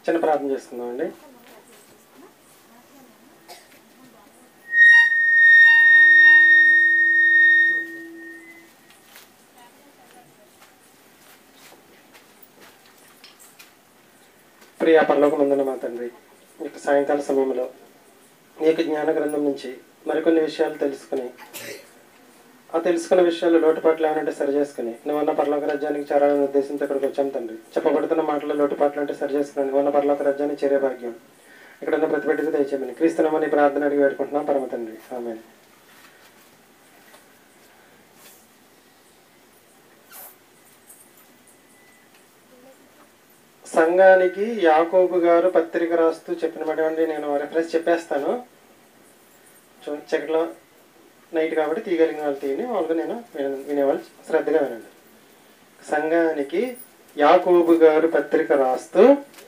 చిన్న ప్రార్థన చేసుకుందామండి ప్రియ పరలోక ముందున మా తండ్రి ఈ యొక్క సాయంకాల సమయంలో ఈ యొక్క జ్ఞాన గ్రంథం నుంచి మరికొన్ని విషయాలు తెలుసుకుని ఆ తెలుసుకున్న విషయాలు లోటుపాట్లు ఏమంటే సరి చేసుకుని నువ్వన్న పరలోక రాజ్యానికి చేరాలనే ఉద్దేశంతో ఇక్కడికి వచ్చాం తండ్రి చెప్పబడుతున్న మాటలు లోటుపాట్లు అంటే సరి చేసుకుని నువ్వన్న పరలోక రాజ్యానికి చేరే భాగ్యం ఇక్కడ ఉన్న ప్రతి బిడ్డకు దయచేయమని క్రీస్తునామని ప్రార్థన అడిగి వేడుకుంటున్నాం పరమ తండ్రి ఆమె సంఘానికి యాకోబు గారు పత్రిక రాస్తూ చెప్పినటువంటి నేను రెఫరెన్స్ చెప్పేస్తాను చూ చక్కట్లో నైట్ కాబట్టి తీయగలిగిన వాళ్ళు తీయని వాళ్ళకి నేను విన- వినేవాళ్ళు శ్రద్ధగా వినండి సంఘానికి యాకోబు గారు పత్రిక రాస్తూ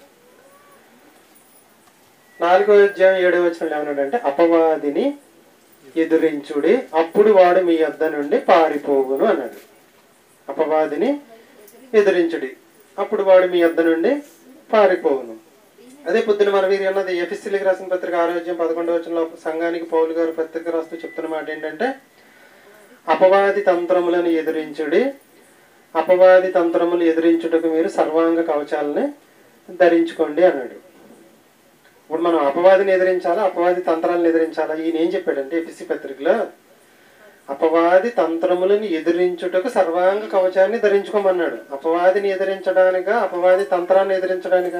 నాలుగో అధ్యాయం ఏడో వచ్చిన ఏమన్నాడంటే అపవాదిని ఎదురించుడి అప్పుడు వాడు మీ యొద్ద నుండి పారిపోవును అన్నాడు అపవాదిని ఎదిరించుడి అప్పుడు వాడు మీ యొద్ద నుండి పారిపోవును అదే పొద్దున మన వీరి అన్నది ఎఫ్ఎస్సీలకు రాసిన పత్రిక ఆరోగ్యం పదకొండవ వచనంలో సంఘానికి పౌలు గారు పత్రిక రాస్తూ చెప్తున్న మాట ఏంటంటే అపవాది తంత్రములను ఎదిరించుడి అపవాది తంత్రములు ఎదిరించుటకు మీరు సర్వాంగ కవచాలని ధరించుకోండి అన్నాడు ఇప్పుడు మనం అపవాదిని ఎదిరించాలా అపవాది తంత్రాలను ఎదిరించాలా ఈయన ఏం చెప్పాడంటే ఎఫ్ఎస్సి పత్రికలో అపవాది తంత్రములను ఎదిరించుటకు సర్వాంగ కవచాన్ని ధరించుకోమన్నాడు అపవాదిని ఎదిరించడానిగా అపవాది తంత్రాన్ని ఎదిరించడానిగా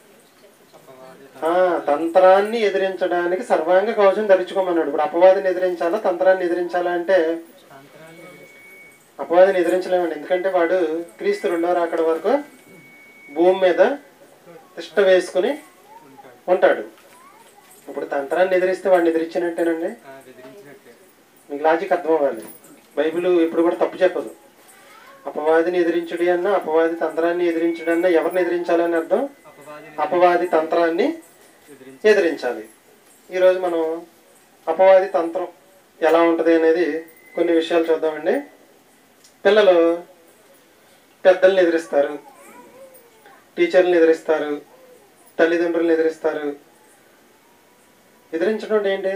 ఆ తంత్రాన్ని ఎదిరించడానికి సర్వాంగ కవచం ధరించుకోమన్నాడు ఇప్పుడు అపవాదిని ఎదిరించాలా తంత్రాన్ని ఎదిరించాలా అంటే అపవాదిని ఎదిరించలేమండి ఎందుకంటే వాడు క్రీస్తు రెండో రాకడ వరకు భూమి మీద తిష్ట వేసుకుని ఉంటాడు ఇప్పుడు తంత్రాన్ని ఎదిరిస్తే వాడిని ఎదిరించినట్టేనండి మీకు లాజిక్ అర్థం అవ్వాలి బైబిల్ ఇప్పుడు కూడా తప్పు చెప్పదు అపవాదిని ఎదిరించుడి అన్న అపవాది తంత్రాన్ని ఎదిరించుడి అన్న ఎవరిని ఎదిరించాలని అర్థం అపవాది తంత్రాన్ని ఎదిరించాలి ఈరోజు మనం అపవాది తంత్రం ఎలా ఉంటుంది అనేది కొన్ని విషయాలు చూద్దామండి పిల్లలు పెద్దల్ని ఎదిరిస్తారు టీచర్లను ఎదిరిస్తారు తల్లిదండ్రులను ఎదిరిస్తారు ఎదిరించడం అంటే ఏంటి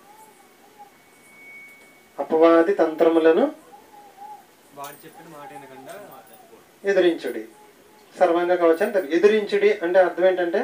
అపవాది తంత్రములను వాడు చెప్పిన మాట వినకుండా ఎదిరించుడి సర్వంగా కవచం తెలు- ఎదిరించుడి అంటే అర్థం ఏంటంటే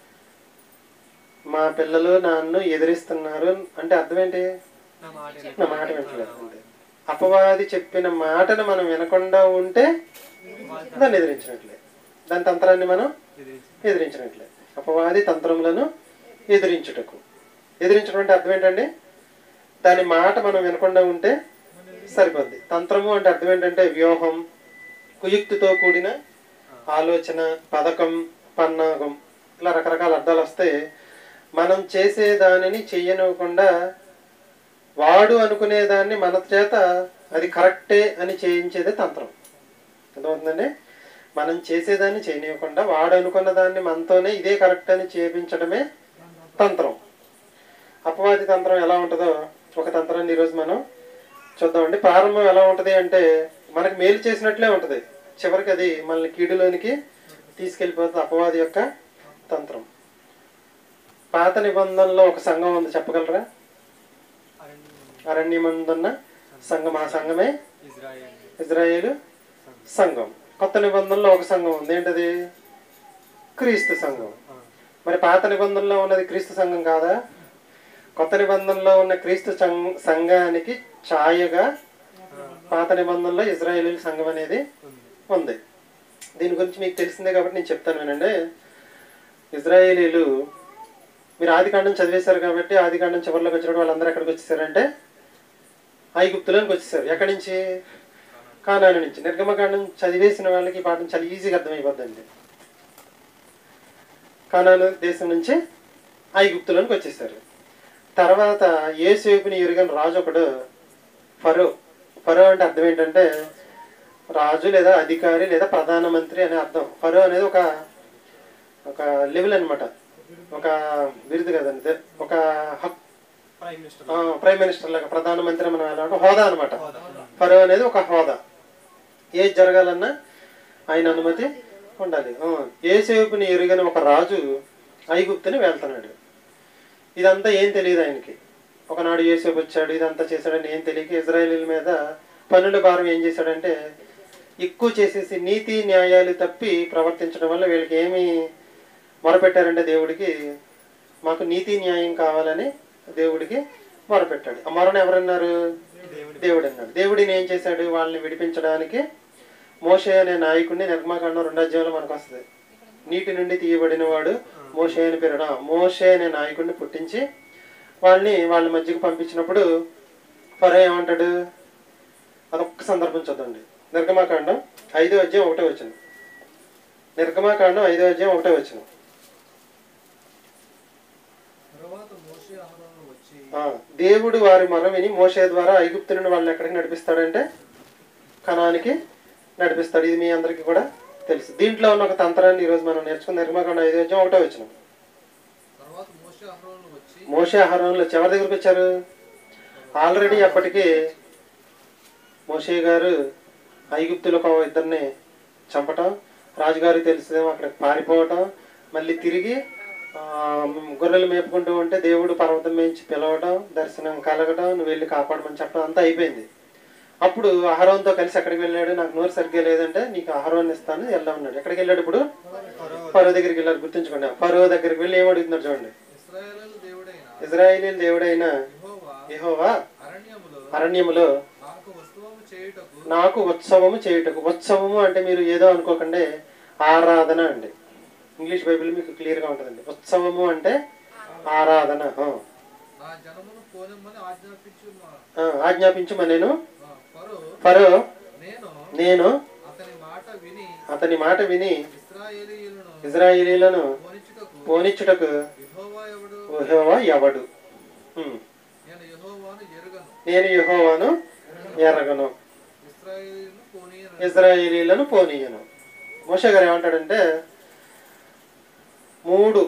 మా పిల్లలు నన్ను ఎదిరిస్తున్నారు అంటే అర్థం ఏంటి నా మాట నా మాట వింటలేదు అంతే అపవాది చెప్పిన మాటను మనం వినకుండా ఉంటే దాన్ని ఎదిరించినట్లే దాని తంత్రాన్ని మనం ఎదిరించి ఎదిరించినట్లే అపవాది తంత్రములను ఎదిరించుటకు ఎదిరించడం అంటే అర్థం ఏంటండి దాని మాట మనం వినకుండా ఉంటే సరిపోద్ది తంత్రము అంటే అర్థం ఏంటంటే వ్యూహం కుయుక్తితో కూడిన ఆలోచన పథకం పన్నాగం ఇలా రకరకాల అర్థాలు వస్తే మనం చేసే దానిని చెయ్యనివ్వకుండా వాడు అనుకునే దాన్ని మన చేత అది కరెక్టే అని చేయించేదే తంత్రం అర్థమవుతుందండి మనం చేసేదాన్ని చేయనివ్వకుండా వాడు అనుకున్న దాన్ని మనతోనే ఇదే కరెక్ట్ అని చేయించడమే తంత్రం అపవాది తంత్రం ఎలా ఉంటుందో ఒక తంత్రాన్ని ఈరోజు మనం చూద్దామండి ప్రారంభం ఎలా ఉంటుంది అంటే మనకి మేలు చేసినట్లే ఉంటుంది చివరికి అది మనల్ని కీడులోనికి తీసుకెళ్ళిపోతుంది అపవాది యొక్క తంత్రం పాత నిబంధనలో ఒక సంఘం ఉంది చెప్పగలరా అరణ్యం అరణ్యమందున్న సంఘం ఆ సంఘమే ఇజ్రాయెల్ ఇజ్రాయేలు సంఘం కొత్త నిబంధనలో ఒక సంఘం ఉంది ఏంటది క్రీస్తు సంఘం ఆ, మరి పాత నిబంధనలో ఉన్నది క్రీస్తు సంఘం కాదా కొత్త నిబంధనలో ఉన్న క్రీస్తు సం- సంఘానికి ఛాయగా పాత నిబంధనలో ఇజ్రాయేలీ సంఘం అనేది ఉంది ఉంది దీని గురించి మీకు తెలిసిందే కాబట్టి నేను చెప్తాను వినండి ఇజ్రాయేలీలు మీరు ఆదికాండం చదివేశారు కాబట్టి ఆదికాండం చివరిలోకి వచ్చినప్పుడు వాళ్ళందరూ ఎక్కడికి వచ్చేసారంటే ఐగుప్తులోనికి వచ్చేసారు ఎక్కడి నుంచి కానాను నుంచి నిర్గమకాండం చదివేసిన వాళ్ళకి ఈ పాఠం చాలా ఈజీగా అర్థమైపోద్దండి కానాను దేశం నుంచి ఐగుప్తులోనికి వచ్చేసారు తర్వాత ఏసేపుని ఎరుగని రాజు ఒకడు ఫరో ఫరో అంటే అర్థం ఏంటంటే రాజు లేదా అధికారి లేదా ప్రధానమంత్రి అనే అర్థం ఫరో అనేది ఒక ఒక లెవెల్ అన్నమాట ఒక బిరుదు కదండి ఒక హక్ ప్రైమ్ మినిస్టర్ ఆ, ప్రైమ్ మినిస్టర్ లాగా ప్రధానమంత్రి మనం ఎలా అంటే హోదా అనమాట ఫరో అనేది ఒక హోదా ఏది జరగాలన్నా ఆయన అనుమతి ఉండాలి ఆ, ఏసేపుని ఎరుగని ఒక రాజు ఐగుప్తుని వెళ్తున్నాడు ఇదంతా ఏం తెలియదు ఆయనకి ఒకనాడు యేసేపు వచ్చాడు ఇదంతా చేశాడని ఏం తెలియక ఇజ్రాయేలీల మీద పన్నుల భారం ఏం చేశాడంటే ఎక్కువ చేసేసి నీతి న్యాయాలు తప్పి ప్రవర్తించడం వల్ల వీళ్ళకి ఏమి మొరపెట్టారంటే దేవుడికి మాకు నీతి న్యాయం కావాలని దేవుడికి మొరపెట్టాడు ఆ మొరను ఎవరన్నారు దేవుడు అన్నాడు దేవుడిని ఏం చేశాడు వాళ్ళని విడిపించడానికి మోషే అనే నాయకుడిని నిర్మాకాండం రెండు అధ్యాయంలో మనకు వస్తుంది నీటి నుండి తీయబడిన వాడు మోషే అని పేరు ఆ, మోషే అనే నాయకుడిని పుట్టించి వాళ్ళని వాళ్ళ మధ్యకు పంపించినప్పుడు ఫరో ఏమంటాడు అదొక్క సందర్భం చూద్దండి నిర్గమాకాండం ఐదో అధ్యాయం ఒకటో వచ్చిన నిర్గమాకాండం ఐదో అధ్యాయం ఒకటో వచ్చిన తరువాత మోషే అహరోను వచ్చి ఆ, దేవుడు వారి మొర విని మోషే ద్వారా ఐగుప్తు నుండి వాళ్ళని ఎక్కడికి నడిపిస్తాడంటే కణానికి నడిపిస్తాడు ఇది మీ అందరికీ కూడా తెలుసు దీంట్లో ఉన్న ఒక తంత్రాన్ని ఈరోజు మనం నేర్చుకున్న నిర్మాకాండ ఐదు అధ్యాయం ఒకటో వచ్చిన తర్వాత మోషే అహరోను వచ్చి మోషే ఆహారంలో చివరి దగ్గరికి వచ్చారు ఆల్రెడీ అప్పటికి మోషే గారు ఐగుప్తులకు ఒక ఇద్దరిని చంపటం రాజుగారికి తెలిసేమో అక్కడికి పారిపోవటం మళ్ళీ తిరిగి ఆ, గొర్రెలు మేపుకుంటూ ఉంటే దేవుడు పర్వతం మించి పిలవటం దర్శనం కలగటం నువ్వు వెళ్ళి కాపాడమని చెప్పడం అంతా అయిపోయింది అప్పుడు అహరోన్తో కలిసి ఎక్కడికి వెళ్ళాడు నాకు నోరు సరిగ్గా లేదంటే నీకు అహరోన్ ఇస్తాను వెళ్ళమన్నాడు ఎక్కడికి వెళ్ళాడు ఇప్పుడు ఫరో దగ్గరికి వెళ్ళాడు గుర్తుంచుకోండి ఫరో దగ్గరికి వెళ్ళి ఏం అడుగుతున్నాడు చూడండి ఇస్రాయేలు దేవుడైన ఇజ్రాయేలీ దేవుడైన యెహోవా యెహోవా అరణ్యములో అరణ్యములో నాకు వస్తువము చేయుటకు నాకు ఉత్సవము చేయుటకు ఉత్సవము అంటే మీరు ఏదో అనుకోకండి ఆరాధన అండి ఇంగ్లీష్ బైబిల్ మీకు క్లియర్గా ఉంటుందండి ఉత్సవము అంటే ఆరాధన ఆ. నా జనమును పోనిమ్మని ఆజ్ఞాపించు ఆ, ఆజ్ఞాపించమని నేను ఫరో ఫరో నేను నేను అతని మాట విని అతని మాట విని ఇస్రాయేలీయులను ఇజ్రాయేలీలను పోనిచ్చుటకు పోనిచ్చుటకు యెహోవా ఎవడు యెహోవా ఎవడు ఉమ్. నేను యెహోవాను ఎరుగను నేను యెహోవాను ఎరగను ఇస్రాయేలీయులను పోనీయను ఇజ్రాయేలీలను పోనీయను మోషే గారు ఏమంటాడంటే మూడు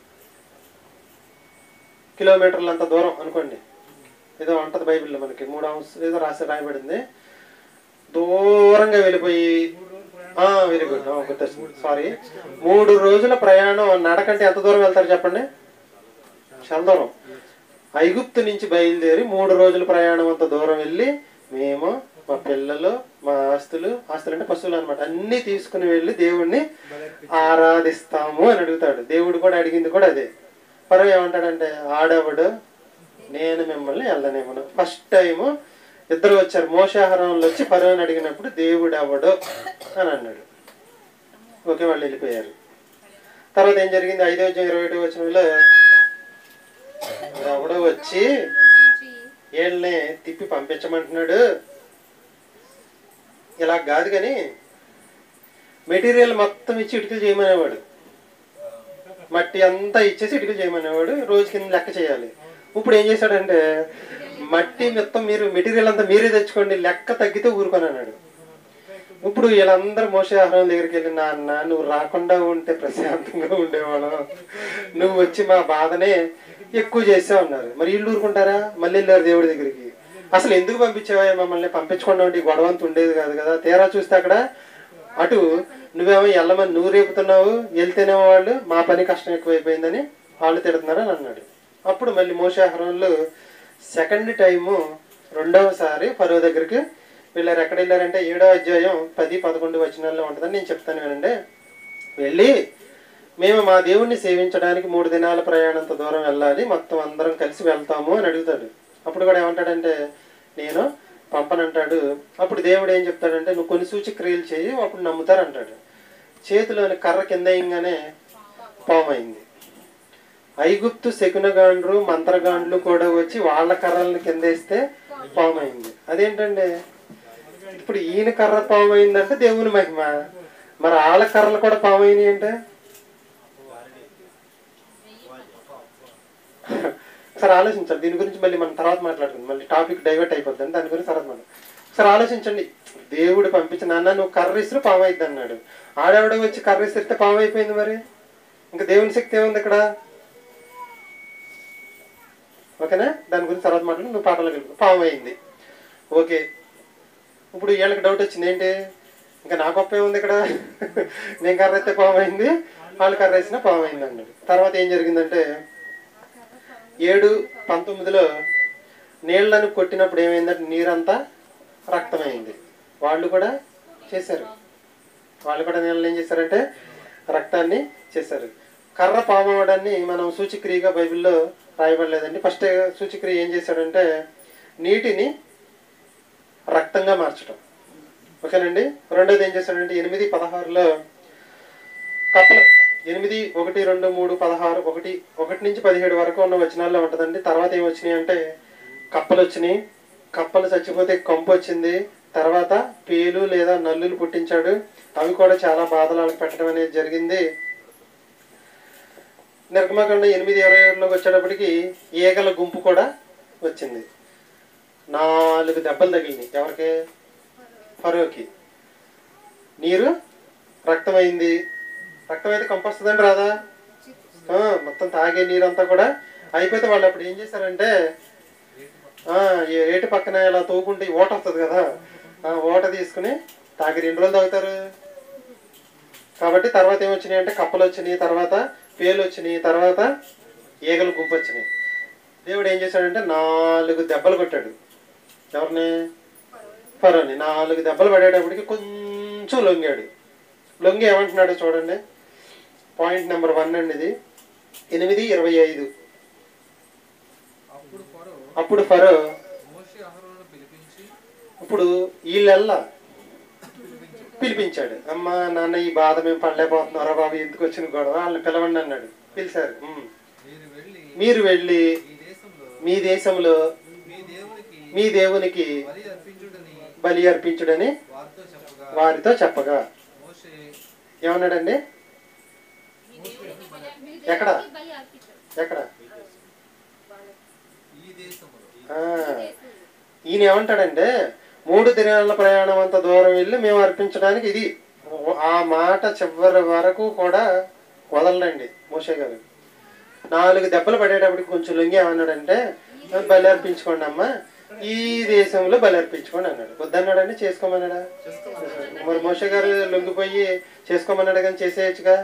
కిలోమీటర్లంత దూరం అనుకోండి ఏదో ఉంటది బైబిల్లో మనకి మూడు అంశ ఏదో రాసి రాయబడింది దూరంగా వెళ్ళిపోయి వెరీ గుడ్ గుర్తొచ్చింది సారీ మూడు రోజుల ప్రయాణం నడకంటే ఎంత దూరం వెళ్తారు చెప్పండి చాలా దూరం ఐగుప్తు నుంచి బయలుదేరి మూడు రోజుల ప్రయాణం అంత దూరం వెళ్ళి మేము మా పిల్లలు మా ఆస్తులు ఆస్తులు అంటే పశువులు అనమాట అన్ని తీసుకుని వెళ్ళి దేవుణ్ణి ఆరాధిస్తాము అని అడుగుతాడు దేవుడు కూడా అడిగింది కూడా అదే పరవ ఏమంటాడంటే ఆడవడు నేను మిమ్మల్ని వెళ్ళనేమను ఫస్ట్ టైము ఇద్దరు వచ్చారు మోసాహారంలో వచ్చి పరవని అడిగినప్పుడు దేవుడు ఎవడు అని అన్నాడు ఓకే వాళ్ళు వెళ్ళిపోయారు తర్వాత ఏం జరిగింది ఐదో అధ్యాయం ఇరవై ఒకటి వచ్చినలో ఎవడో వచ్చి వీళ్ళని తిప్పి పంపించమంటున్నాడు ఇలా కాదు కానీ మెటీరియల్ మొత్తం ఇచ్చి ఇటుకలు చేయమనేవాడు మట్టి అంతా ఇచ్చేసి ఇటుకలు చేయమనేవాడు రోజు కింద లెక్క చేయాలి ఇప్పుడు ఏం చేశాడంటే మట్టి మొత్తం మీరు మెటీరియల్ అంతా మీరే తెచ్చుకోండి లెక్క తగ్గితే ఊరుకొని అన్నాడు ఇప్పుడు వీళ్ళందరూ మోసాహారం దగ్గరికి వెళ్ళి నాన్న నువ్వు రాకుండా ఉంటే ప్రశాంతంగా ఉండేవాడు నువ్వు వచ్చి మా బాధనే ఎక్కువ చేసావు అన్నారు మరి వీళ్ళు ఊరుకుంటారా మళ్ళీ వెళ్ళారు దేవుడి దగ్గరికి అసలు ఎందుకు పంపించావా మమ్మల్ని పంపించకుండా ఉంటే ఈ గొడవ అంత ఉండేది కాదు కదా తీరా చూస్తే అక్కడ అటు నువ్వేమో వెళ్ళమని నువ్వు రేపుతున్నావు వెళ్తేనేమో వాళ్ళు మా పని కష్టం ఎక్కువైపోయిందని వాళ్ళు తిడుతున్నారు అని అన్నాడు అప్పుడు మళ్ళీ మోసాహారంలో సెకండ్ టైము రెండవసారి ఫరో దగ్గరికి వెళ్ళారు ఎక్కడ వెళ్ళారంటే ఏడో అధ్యాయం పది పదకొండు వచనాల్లో ఉంటుందని నేను చెప్తాను వినండి వెళ్ళి మేము మా దేవుణ్ణి సేవించడానికి మూడు దినాల ప్రయాణంత దూరం వెళ్ళాలి మొత్తం అందరం కలిసి వెళ్తాము అని అడుగుతాడు అప్పుడు కూడా ఏమంటాడంటే నేను పంపనంటాడు అప్పుడు దేవుడు ఏం చెప్తాడంటే నువ్వు కొన్ని సూచక్రియలు చేయి అప్పుడు నమ్ముతారు అంటాడు చేతిలోని కర్ర కింద వేయంగానే పాము అయింది ఐగుప్తు శకునగాండ్రు మంత్రగాండ్లు కూడా వచ్చి వాళ్ళ కర్రలను కింద వేస్తే పాము అయింది అదేంటండి ఇప్పుడు ఈయన కర్ర పాము అయిందంటే దేవుని మహిమ మరి వాళ్ళ కర్రలు కూడా పాము అయినాయి అంటే ఒకసారి ఆలోచించాలి దీని గురించి మళ్ళీ మనం తర్వాత మాట్లాడుకుందాం మళ్ళీ టాపిక్ డైవర్ట్ అయిపోద్ది దాని గురించి తర్వాత మనం ఒకసారి ఆలోచించండి దేవుడు పంపించిన నాన్న నువ్వు కర్ర ఇసురు పాము అయిద్ది అన్నాడు ఆడవిడ వచ్చి కర్ర ఇసిరితే పాము అయిపోయింది మరి ఇంకా దేవుని శక్తి ఏముంది ఇక్కడ ఓకేనా దాని గురించి తర్వాత మాట్లాడి నువ్వు పాటలు కలిపి పాము అయింది ఓకే ఇప్పుడు వీళ్ళకి డౌట్ వచ్చింది ఏంటి ఇంకా నా గొప్ప ఏముంది ఇక్కడ నేను కర్ర ఎత్తే పాము అయింది వాళ్ళు కర్ర వేసిన పాము అయింది అన్నాడు తర్వాత ఏం జరిగిందంటే ఏడు పంతొమ్మిదిలో నీళ్లను కొట్టినప్పుడు ఏమైందంటే నీరంతా రక్తమైంది వాళ్ళు కూడా చేశారు వాళ్ళు కూడా నీళ్ళని ఏం చేశారంటే రక్తాన్ని చేశారు కర్ర పాము అవడాన్ని మనం సూచిక్రియగా బైబిల్లో రాయబడలేదండి ఫస్ట్ సూచిక్రియ ఏం చేశాడంటే నీటిని రక్తంగా మార్చడం ఓకేనండి రెండోది ఏం చేశాడంటే ఎనిమిది పదహారులో కప్పలు ఎనిమిది ఒకటి రెండు మూడు పదహారు ఒకటి ఒకటి నుంచి పదిహేడు వరకు ఉన్న వచనాల్లో ఉంటుందండి తర్వాత ఏం వచ్చినాయి అంటే కప్పలు వచ్చినాయి కప్పలు చచ్చిపోతే కంపు వచ్చింది తర్వాత పేలు లేదా నల్లులు పుట్టించాడు అవి కూడా చాలా బాధలు వాళ్ళకి పెట్టడం అనేది జరిగింది నిర్గమకాండ ఎనిమిది ఇరవై ఏడులోకి వచ్చేటప్పటికి ఈగల గుంపు కూడా వచ్చింది నాలుగు దెబ్బలు తగిలినాయి ఎవరికి ఫరోకి నీరు రక్తమైంది రక్తం అయితే కంపొస్తుందండి రాదా ఆ, మొత్తం తాగే నీరంతా కూడా అయిపోతే వాళ్ళు అప్పుడు ఏం చేశారంటే ఆ, ఈ ఏటి పక్కన ఇలా తోకుంటే ఈ ఓట వస్తుంది కదా ఆ ఓట తీసుకుని తాగి రెండు రోజులు తాగుతారు కాబట్టి తర్వాత ఏమొచ్చినాయి అంటే కప్పలు వచ్చినాయి తర్వాత పేలు వచ్చినాయి తర్వాత ఈగలు గుంపు వచ్చినాయి దేవుడు ఏం చేశాడంటే నాలుగు దెబ్బలు కొట్టాడు ఎవరిని ఫరోని నాలుగు దెబ్బలు పడేటప్పటికి కొంచెం లొంగాడు లొంగి ఏమంటున్నాడు చూడండి పాయింట్ నెంబర్ వన్ అండి ఇది ఎనిమిది ఇరవై ఐదు అప్పుడు ఫరో అప్పుడు ఫరో మోషే అహరోను పిలిపించి ఇప్పుడు వీళ్ళెల్లా పిలిపించాడు అమ్మ నాన్న ఈ బాధ మేము పడలేకపోతున్నారా బాబు ఎందుకు వచ్చిన గొడవ వాళ్ళని పిలవండి అన్నాడు పిలిచారు "ఉమ్. మీరు వెళ్ళి మీరు వెళ్ళి ఈ దేశంలో మీ దేశంలో మీ దేవునికి మీ దేవునికి బలి అర్పించుడని బలి అర్పించుడని వారితో చెప్పగా వారితో చెప్పగా మోషే ఏమన్నాడండి ఎక్కడ ఎక్కడ ఈ దేశంలో ఆ, ఈయన ఏమంటాడంటే మూడు దినాల ప్రయాణం అంత దూరం వెళ్ళి మేము అర్పించడానికి ఇది ఆ మాట చివరి వరకు కూడా వదలండి మోషే గారు నాలుగు దెబ్బలు పడేటప్పటికి కొంచెం లొంగి ఏమన్నాడంటే బలి అర్పించుకోండి అమ్మా ఈ దేశంలో బలి అర్పించుకోండి అన్నాడు వద్దన్నాడండి చేసుకోమన్నాడా మరి మోషే గారు లొంగిపోయి చేసుకోమన్నాడు కానీ చేసేయచ్చుగా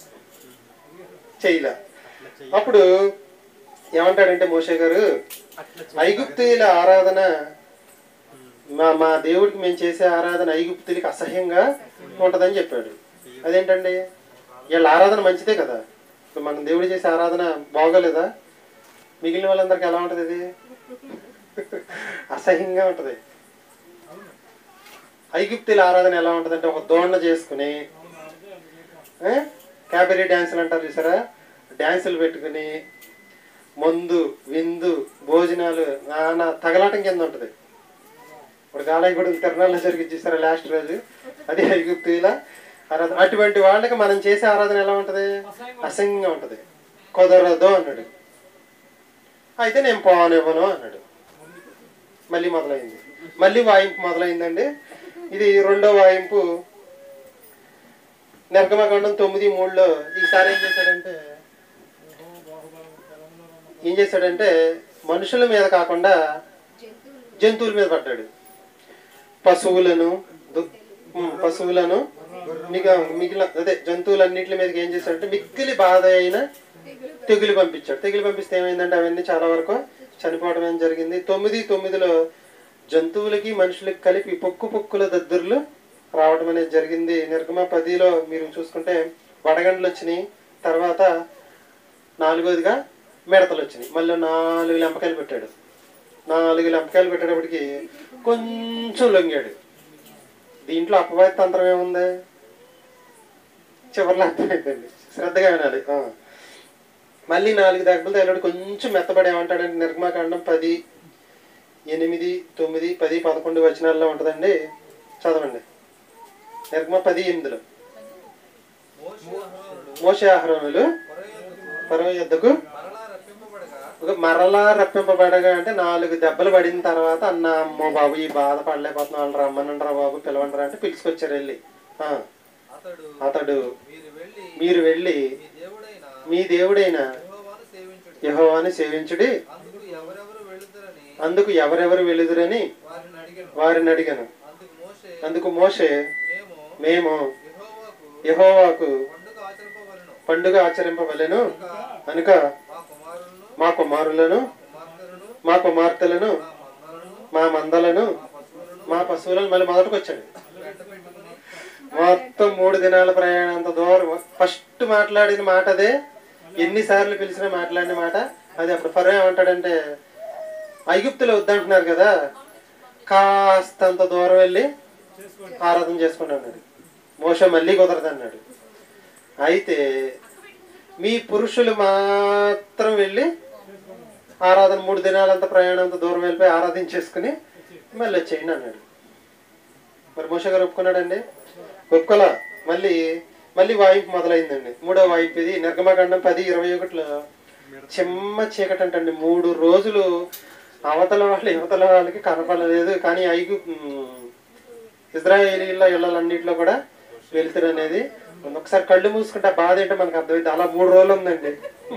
చేయలే అప్పుడు ఏమంటాడంటే మోషే గారు ఐగుప్తీయుల ఆరాధన మా మా దేవుడికి మేము చేసే ఆరాధన ఐగుప్తులకి అసహ్యంగా ఉంటుందని చెప్పాడు అదేంటండి వీళ్ళ ఆరాధన మంచిదే కదా ఇప్పుడు మనం దేవుడు చేసే ఆరాధన బాగోలేదా మిగిలిన వాళ్ళందరికీ ఎలా ఉంటుంది ఇది అసహ్యంగా ఉంటుంది ఐగుప్తుల ఆరాధన ఎలా ఉంటుందంటే ఒక దోణ చేసుకుని ఆ? క్యాబరీ డ్యాన్సులు అంటారు చూసారా డ్యాన్సులు పెట్టుకుని మందు విందు భోజనాలు నానా తగలాటం కింద ఉంటుంది ఇప్పుడు గాలయగూడెం తిరణాల్లో జరిగి చూసారా లాస్ట్ రోజు అది ఐగుప్తుల ఆరాధన అటువంటి వాళ్ళకి మనం చేసే ఆరాధన ఎలా ఉంటది అసహ్యంగా ఉంటది కుదరదు అన్నాడు అయితే నేను పోనివ్వను అన్నాడు మళ్ళీ మొదలైంది మళ్ళీ వాయింపు మొదలైందండి ఇది రెండో వాయింపు నిర్గమకాండం తొమ్మిది మూడులో ఈసారి ఏం చేశాడంటే ఏం చేశాడంటే మనుషుల మీద కాకుండా జంతువుల మీద పడ్డాడు పశువులను దు- ఉమ్, పశువులను మిగ మిగిలిన అదే జంతువులన్నిటి మీదకి ఏం చేశాడంటే మిక్కిలి బాధ అయిన తెగులు పంపించాడు తెగులు పంపిస్తే ఏమైందంటే అవన్నీ చాలా వరకు చనిపోవడం ఏం జరిగింది తొమ్మిది తొమ్మిదిలో జంతువులకి మనుషులకి కలిపి పొక్కు పొక్కుల దద్దుర్లు రావడం అనేది జరిగింది నిర్గమ పదిలో మీరు చూసుకుంటే వడగండ్లు వచ్చినాయి తర్వాత నాలుగోదిగా మిడతలు వచ్చినాయి మళ్ళీ నాలుగు లెంపకాయలు పెట్టాడు నాలుగు లెంపకాయలు పెట్టేటప్పటికి కొంచెం లొంగాడు దీంట్లో అపవాద తంత్రం ఏముంది చివరిలో అర్థమైందండి శ్రద్ధగా వినాలి ఆ. మళ్ళీ నాలుగు దెబ్బలు తగిలాడు కొంచెం మెత్తబడి ఏమంటాడంటే నిర్మాకాండం పది ఎనిమిది తొమ్మిది పది పదకొండు వచనాల్లో ఉంటుందండి చదవండి నిర్గమ పది ఎనిమిదిలో మోషే అహరోనులు మోసే ఆహరణులు ఫరో యొద్దకు పరవ యుద్ధకు మరలా రప్పింపబడగా ఒక మరలా రప్పింపబడగా అంటే నాలుగు దెబ్బలు పడిన తర్వాత అన్న అమ్మో బాబు ఈ బాధ పడలేకపోతున్నా వాళ్ళు రమ్మనంటారా బాబు పిలవంటారా అంటే పిలుచుకొచ్చారు వెళ్ళి ఆ, అతడు అతడు మీరు వెళ్ళి మీరు వెళ్ళి మీ దేవుడైన మీ దేవుడైన యెహోవాను సేవించుడి యెహోవాని సేవించుడి అందుకు ఎవరెవరు వెళుతారని అందుకు ఎవరెవరు వెలుదురని వారిని అడిగాను వారిని అడిగాను అందుకు మోషే అందుకు మోసే మేము మేము యెహోవాకు యెహోవాకు పండుగ ఆచరింపవలను పండుగ ఆచరింపవలెను కనుక మా కుమారులను మా కుమారులను కుమార్తెలను మా కుమార్తెలను మా మందలను మా మందలను మా పశువులను మా పశువులను మళ్ళీ మొదటికి వచ్చాడు వెంట పెట్టుకుని మొత్తం మూడు దినాల ప్రయాణం అంత దూరం ఫస్ట్ మాట్లాడిన మాట అదే ఎన్నిసార్లు పిలిచినా మాట్లాడిన మాట అది అప్పుడు ఫరో ఏమంటాడంటే ఐగుప్తులో వద్దంటున్నారు కదా కాస్తంత దూరం వెళ్ళి ఆరాధన చేసుకోండి అన్నాడు మోస మళ్ళీ కుదరదు అన్నాడు అయితే మీ పురుషులు మాత్రం వెళ్ళి ఆరాధన మూడు దినాలంత ప్రయాణం అంత దూరం వెళ్ళిపోయి ఆరాధించేసుకుని మళ్ళీ వచ్చేయండి అన్నాడు మరి మోష గారు ఒప్పుకున్నాడండి ఒప్పుకోలా మళ్ళీ మళ్ళీ వాయింపు మొదలైందండి మూడో వాయింపు ఇది నిర్గమకాండం పది ఇరవై ఒకటిలో చెమ్మ చీకటి అంటండి మూడు రోజులు అవతల వాళ్ళు యువతల వాళ్ళకి కనపడలేదు కానీ ఐగు ఇజ్రాయేలీల ఇళ్ళలన్నింటిలో కూడా వెలుతురు అనేది ఉంది. ఒకసారి కళ్ళు మూసుకుంటే ఆ బాధ ఏంటో మనకు అర్థమైంది అలా మూడు రోజులు ఉందండి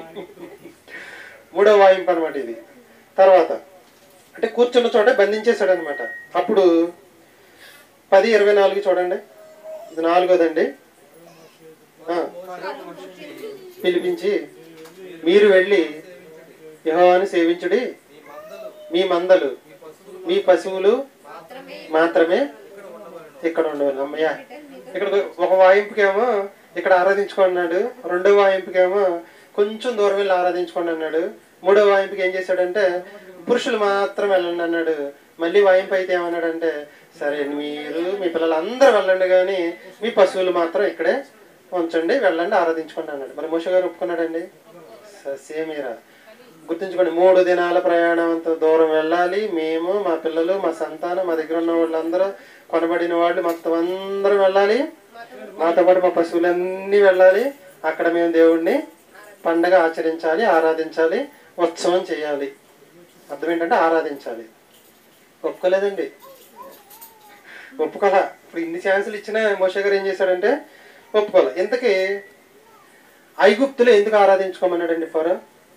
మూడో వాయింపు అనమాట ఇది తర్వాత అంటే కూర్చున్న చోట బంధించేశాడు అనమాట అప్పుడు పది ఇరవై నాలుగు చూడండి ఇది నాలుగోదండి ఆ, పిలిపించి మీరు వెళ్ళి యెహోవాను సేవించుడి మీ మందలు మీ మందలు మీ పశువులు మీ పశువులు మాత్రమే ఇక్కడ ఉండవలను ఇక్కడ ఉండవాలి అమ్మయ్య ఇక్కడ ఒక వాయింపుకేమో ఇక్కడ ఆరాధించుకున్నాడు రెండో వాయింపుకేమో కొంచెం దూరం వెళ్ళి ఆరాధించుకోండి అన్నాడు మూడో వాయింపుకి ఏం చేశాడంటే పురుషులు మాత్రం వెళ్ళండి అన్నాడు మళ్ళీ వాయింపు అయితే ఏమన్నాడంటే సరే మీరు మీ పిల్లలు అందరూ వెళ్ళండి కానీ మీ పశువులు మాత్రం ఇక్కడే ఉంచండి వెళ్ళండి ఆరాధించుకోండి అన్నాడు మరి మోష గారు ఒప్పుకున్నాడండి సేమీరా గుర్తుంచుకోండి మూడు దినాల ప్రయాణం అంత దూరం వెళ్ళాలి మేము మా పిల్లలు మా సంతానం మా దగ్గర ఉన్న వాళ్ళందరూ కొనబడిన వాళ్ళు మొత్తం అందరూ వెళ్ళాలి మాతో పాటు మా పశువులన్నీ వెళ్ళాలి అక్కడ మేము దేవుడిని పండగ ఆచరించాలి ఆరాధించాలి ఉత్సవం చేయాలి అర్థం ఏంటంటే ఆరాధించాలి ఒప్పుకోలేదండి ఒప్పుకోలే ఇప్పుడు ఇన్ని ఛాన్సులు ఇచ్చిన మోషే గారు ఏం చేశాడంటే ఒప్పుకోలే ఇంతకీ ఐగుప్తులు ఎందుకు ఆరాధించుకోమన్నాడండి ఫరో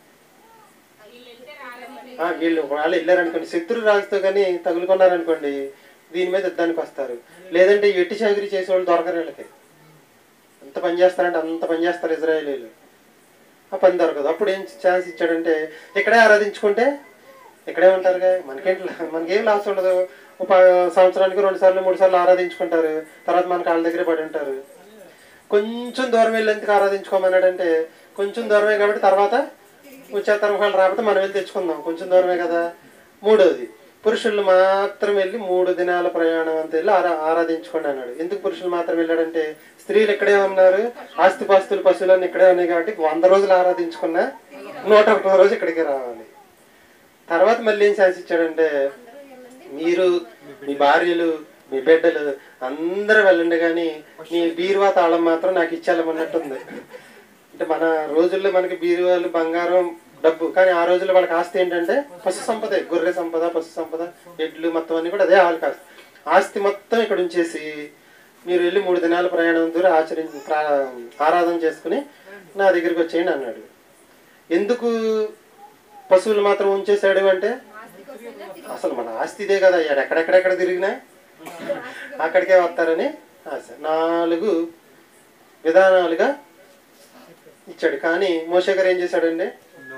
ఆ, వీళ్ళు ఒకవేళ వెళ్ళారనుకోండి శత్రు రాజుతో కానీ తగులుకున్నారనుకోండి దీని మీద యుద్ధానికి వస్తారు లేదంటే ఎట్టి చాకరీ చేసేవాళ్ళు దొరకరు వీళ్ళకి ఎంత పని చేస్తారంటే అంత పని చేస్తారు ఇజ్రాయేలీలు ఆ పని దొరకదు అప్పుడు ఏం ఛాన్స్ ఇచ్చాడంటే ఇక్కడే ఆరాధించుకుంటే ఇక్కడే ఉంటారుగా మనకేంటి లా- మనకేం లాస్ ఉండదు ఒక ప- సంవత్సరానికి రెండు సార్లు మూడు సార్లు ఆరాధించుకుంటారు తర్వాత మన కాళ్ళ దగ్గర పడి ఉంటారు కొంచెం దూరం వెళ్ళి ఎందుకు ఆరాధించుకోమన్నాడంటే కొంచెం దూరమే కాబట్టి తర్వాత వచ్చేతరం వాళ్ళు రాకపోతే మనం వెళ్ళి తెచ్చుకుందాం కొంచెం దూరమే కదా మూడోది పురుషులు మాత్రం వెళ్ళి మూడు దినాల ప్రయాణం అంత వెళ్ళి ఆరా ఆరాధించుకోండి అన్నాడు ఎందుకు పురుషులు మాత్రం వెళ్ళాడంటే స్త్రీలు ఇక్కడే ఉన్నారు ఆస్తిపాస్తులు పశువులన్నీ ఇక్కడే ఉన్నాయి కాబట్టి వంద రోజులు ఆరాధించుకున్నా నూట ఒకటో రోజు ఇక్కడికి రావాలి తర్వాత మళ్ళీ ఏం ఛాన్స్ ఇచ్చాడంటే మీరు మీ భార్యలు మీ బిడ్డలు అందరూ వెళ్ళండి కానీ మీ బీరువా తాళం మాత్రం నాకు ఇచ్చేయాలన్నట్టుంది అంటే మన రోజుల్లో మనకి బీరువాలు బంగారం డబ్బు కానీ ఆ రోజుల్లో వాళ్ళకి ఆస్తి ఏంటంటే పశు సంపద గొర్రె సంపద పశు సంపద ఎడ్లు మొత్తం అన్ని కూడా అదే వాళ్ళకి ఆస్తి ఆస్తి మొత్తం ఇక్కడ ఉంచేసి మీరు వెళ్ళి మూడు దినాల ప్రయాణం దూరం ఆచరించి ప్రా- ఆరాధన చేసుకుని నా దగ్గరికి వచ్చేయండి అన్నాడు ఎందుకు పశువులు మాత్రం ఉంచేశాడు అంటే అసలు మన ఆస్తి ఇదే కదా ఈడ ఎక్కడెక్కడెక్కడ తిరిగినా అక్కడికే వస్తారని ఆశ నాలుగు విధానాలుగా ఇచ్చాడు కానీ మోషే గారు ఏం చేశాడండి నో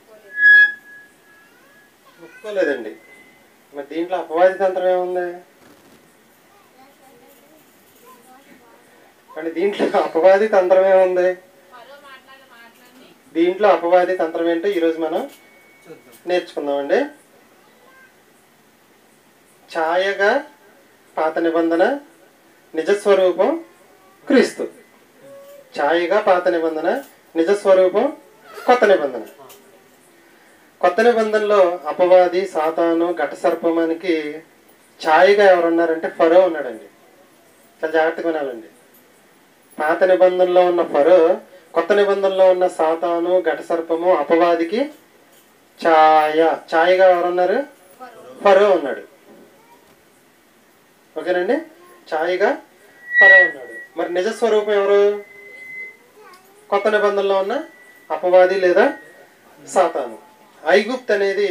ఒప్పుకోలేదండి మరి దీంట్లో అపవాది తంత్రం ఏముంది కానీ దీంట్లో అపవాది తంత్రం ఏముంది దీంట్లో అపవాది తంత్రం ఏంటో ఈరోజు మనం చూద్దాం నేర్చుకుందామండి ఛాయగా పాత నిబంధన నిజస్వరూపం క్రీస్తు ఛాయగా పాత నిబంధన నిజస్వరూపం కొత్త నిబంధన కొత్త నిబంధనలో అపవాది సాతాను ఘట సర్పమానికి ఛాయగా ఎవరున్నారంటే ఫరో ఉన్నాడండి చాలా జాగ్రత్తగా వినాలండి పాత నిబంధనలో ఉన్న ఫరో కొత్త నిబంధనలో ఉన్న సాతాను ఘట సర్పము అపవాదికి ఛాయ ఛాయగా ఎవరున్నారు ఫరో ఉన్నాడు ఓకేనండి ఛాయగా ఫరో ఉన్నాడు మరి నిజ స్వరూపం ఎవరు కొత్త నిబంధనలో ఉన్న అపవాది లేదా సాతాను ఐగుప్త్ అనేది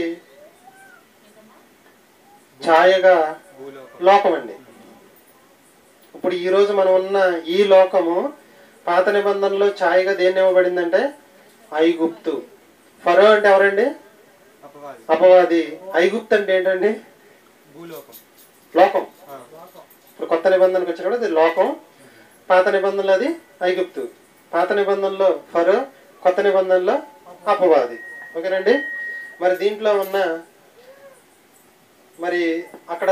ఛాయగా భూలోకం లోకం అండి ఇప్పుడు ఈ రోజు మనం ఉన్న ఈ లోకము పాత నిబంధనలో ఛాయగా దేన్ని ఇవ్వబడిందంటే ఐగుప్తు ఫరో అంటే ఎవరండి అపవాది అపవాది ఐగుప్తు అంటే ఏంటండి భూలోకం లోకం ఆ. ఇప్పుడు కొత్త నిబంధనకు వచ్చినప్పుడు అది లోకం పాత నిబంధనలు అది ఐగుప్తు పాత నిబంధనలో ఫరో కొత్త నిబంధనలో అపవాది ఓకేనండి మరి దీంట్లో ఉన్న మరి అక్కడ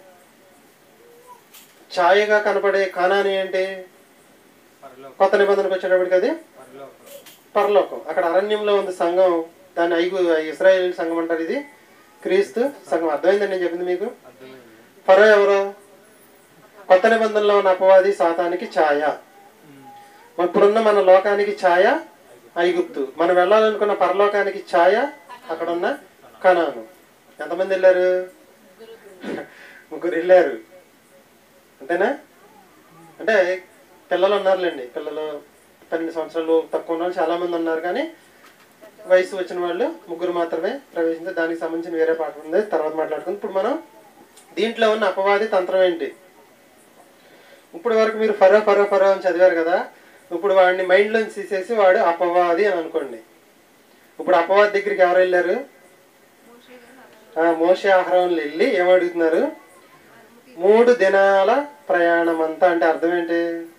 ఛాయగా కనపడే కానాని ఏంటి పరలోకం కొత్త నిబంధనకు వచ్చేటప్పటికి అది పరలోకం పరలోకం అక్కడ అరణ్యంలో ఉంది సంఘం దాన్ని ఐగు ఇస్రాయేల్ సంఘం అంటారు ఇది క్రీస్తు సంఘం అర్థమైందండి నేను చెప్పింది మీకు అర్థమైంది ఫరో ఎవరు కొత్త నిబంధనలో ఉన్న అపవాది సాతానికి ఛాయ ఉమ్. మరి ఇప్పుడున్న మన లోకానికి ఛాయ ఐగుప్తు మనం వెళ్ళాలనుకున్న పరలోకానికి ఛాయ అక్కడ ఉన్న కనాను ఎంతమంది వెళ్ళారు ముగ్గురు వెళ్ళారు అంతేనా అంటే పిల్లలు ఉన్నారులేండి పిల్లలు పన్నెండు సంవత్సరాలు తక్కువ ఉన్న వాళ్ళు చాలా మంది ఉన్నారు కానీ వయసు వచ్చిన వాళ్ళు ముగ్గురు మాత్రమే ప్రవేశించారు దానికి సంబంధించిన వేరే పాట ఉంది తర్వాత మాట్లాడుకుందాం ఇప్పుడు మనం దీంట్లో ఉన్న అపవాది తంత్రం ఏంటి ఇప్పుడు వరకు మీరు ఫరో ఫరో ఫరో అని చదివారు కదా ఇప్పుడు వాడిని మైండ్లోంచి తీసేసి వాడు అపవాది అని అనుకోండి ఇప్పుడు అపవాది దగ్గరికి ఎవరు వెళ్ళారు ఆ, మోషే ఆహారంలో వెళ్ళి ఏమడుగుతున్నారు మూడు దినాల ప్రయాణం అంతా అంటే అర్థం ఏంటి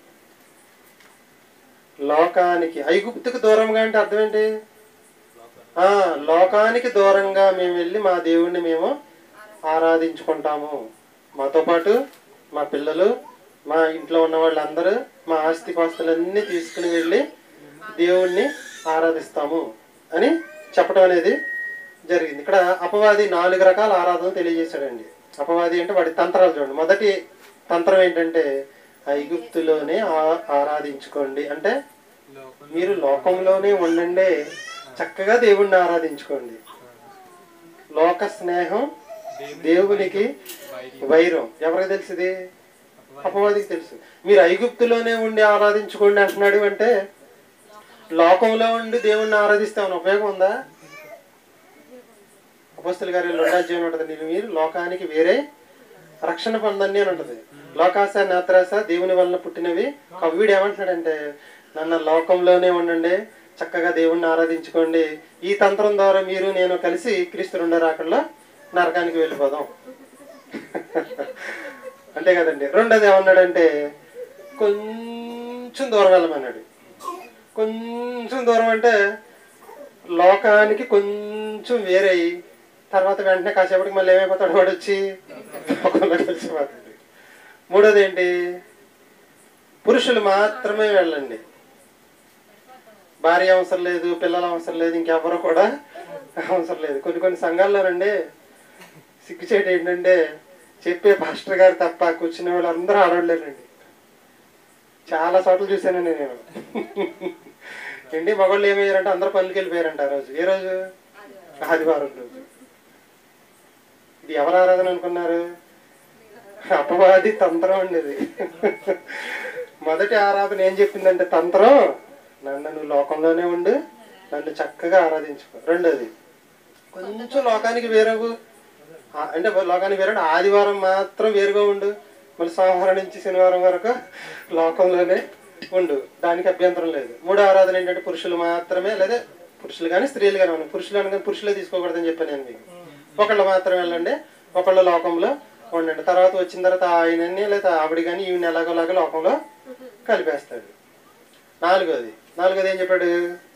లోకానికి ఐగుప్తుకు దూరంగా అంటే అర్థం ఏంటి ఆ లోకానికి దూరంగా మేము వెళ్ళి మా దేవుణ్ణి మేము ఆరాధించుకుంటాము మాతో పాటు మా పిల్లలు మా ఇంట్లో ఉన్న వాళ్ళందరూ మా ఆస్తి పాస్తులన్నీ తీసుకుని వెళ్ళి దేవుణ్ణి ఆరాధిస్తాము అని చెప్పడం అనేది జరిగింది ఇక్కడ అపవాది నాలుగు రకాల ఆరాధన తెలియజేశాడండి అపవాది అంటే వాడి తంత్రాలు చూడండి మొదటి తంత్రం ఏంటంటే ఐగుప్తులోనే ఆ- ఆరాధించుకోండి అంటే లోకం మీరు లోకంలోనే ఉండండి చక్కగా దేవుణ్ణి ఆరాధించుకోండి లోక స్నేహం దేవునికి బయటి వైరం ఎవరికి తెలిసింది అపవాదికి తెలుసు మీరు ఐగుప్తులోనే ఉండి ఆరాధించుకోండి అంటున్నాడు అంటే లోకంలో ఉండి దేవుణ్ణి ఆరాధిస్తే ఏమైనా ఉపయోగం ఉందా అపోస్తుల గారి రెండాజ్యం ఉంటుంది నేను మీరు లోకానికి వేరే రక్షణ పొందండి అని ఉంటుంది లోకాస నేత్రాస దేవుని వలన పుట్టినవి కవ్యుడు ఏమంటున్నాడంటే నన్ను లోకంలోనే ఉండండి చక్కగా దేవుణ్ణి ఆరాధించుకోండి ఈ తంత్రం ద్వారా మీరు నేను కలిసి క్రీస్తు రెండో రాకల్లో నరకానికి వెళ్ళిపోదాం అంతే కదండి రెండోది ఏమన్నాడంటే కొంచెం దూరం వెళ్ళమన్నాడు కొంచెం దూరం అంటే లోకానికి కొంచెం వేరై తర్వాత వెంటనే కాసేపటికి మళ్ళీ ఏమైపోతాడు వాడు వచ్చి లోకంలో కలిసిపోతాడు మూడోది ఏంటి పురుషులు మాత్రమే వెళ్ళండి భార్య అవసరం లేదు పిల్లల అవసరం లేదు ఇంకెవరు కూడా అవసరం లేదు కొన్ని కొన్ని సంఘాల్లోనండి సిగ్గుచేటు ఏంటంటే చెప్పే పాస్టర్ గారు తప్ప కూర్చునే వాళ్ళు అందరూ ఆడవాళ్ళేనండి చాలా చోట్ల చూశానండి నేను ఏంటి మగవాళ్ళు ఏమయ్యారంటే అందరూ పనులకి వెళ్ళిపోయారంట ఆ రోజు ఏ రోజు ఆదివారం రోజు ఇది ఎవరు ఆరాధన అనుకున్నారు అపవాది తంత్రం అండి ఇది మొదటి ఆరాధన ఏం చెప్పిందంటే తంత్రం నన్ను నువ్వు లోకంలోనే ఉండు నన్ను చక్కగా ఆరాధించుకో రెండోది కొంచెం లోకానికి వేరవు ఆ- అంటే లోకానికి వేరే ఆదివారం మాత్రం వేరుగా ఉండు మళ్ళీ సోమవారం నుంచి శనివారం వరకు లోకంలోనే ఉండు దానికి అభ్యంతరం లేదు మూడో ఆరాధన ఏంటంటే పురుషులు మాత్రమే లేదా పురుషులు కానీ స్త్రీలు కానీ ఉన్నాయి పురుషులు అనగానే పురుషులే తీసుకోకూడదని చెప్పాను నేను మీకు ఒకళ్ళు మాత్రం వెళ్ళండి ఒకళ్ళు లోకంలో ఉండండి తర్వాత వచ్చిన తర్వాత ఆయనని లేదా ఆవిడ కానీ ఈవిని ఎలాగోలాగా లోకంలో కలిపేస్తాడు నాలుగోది నాలుగోది ఏం చెప్పాడు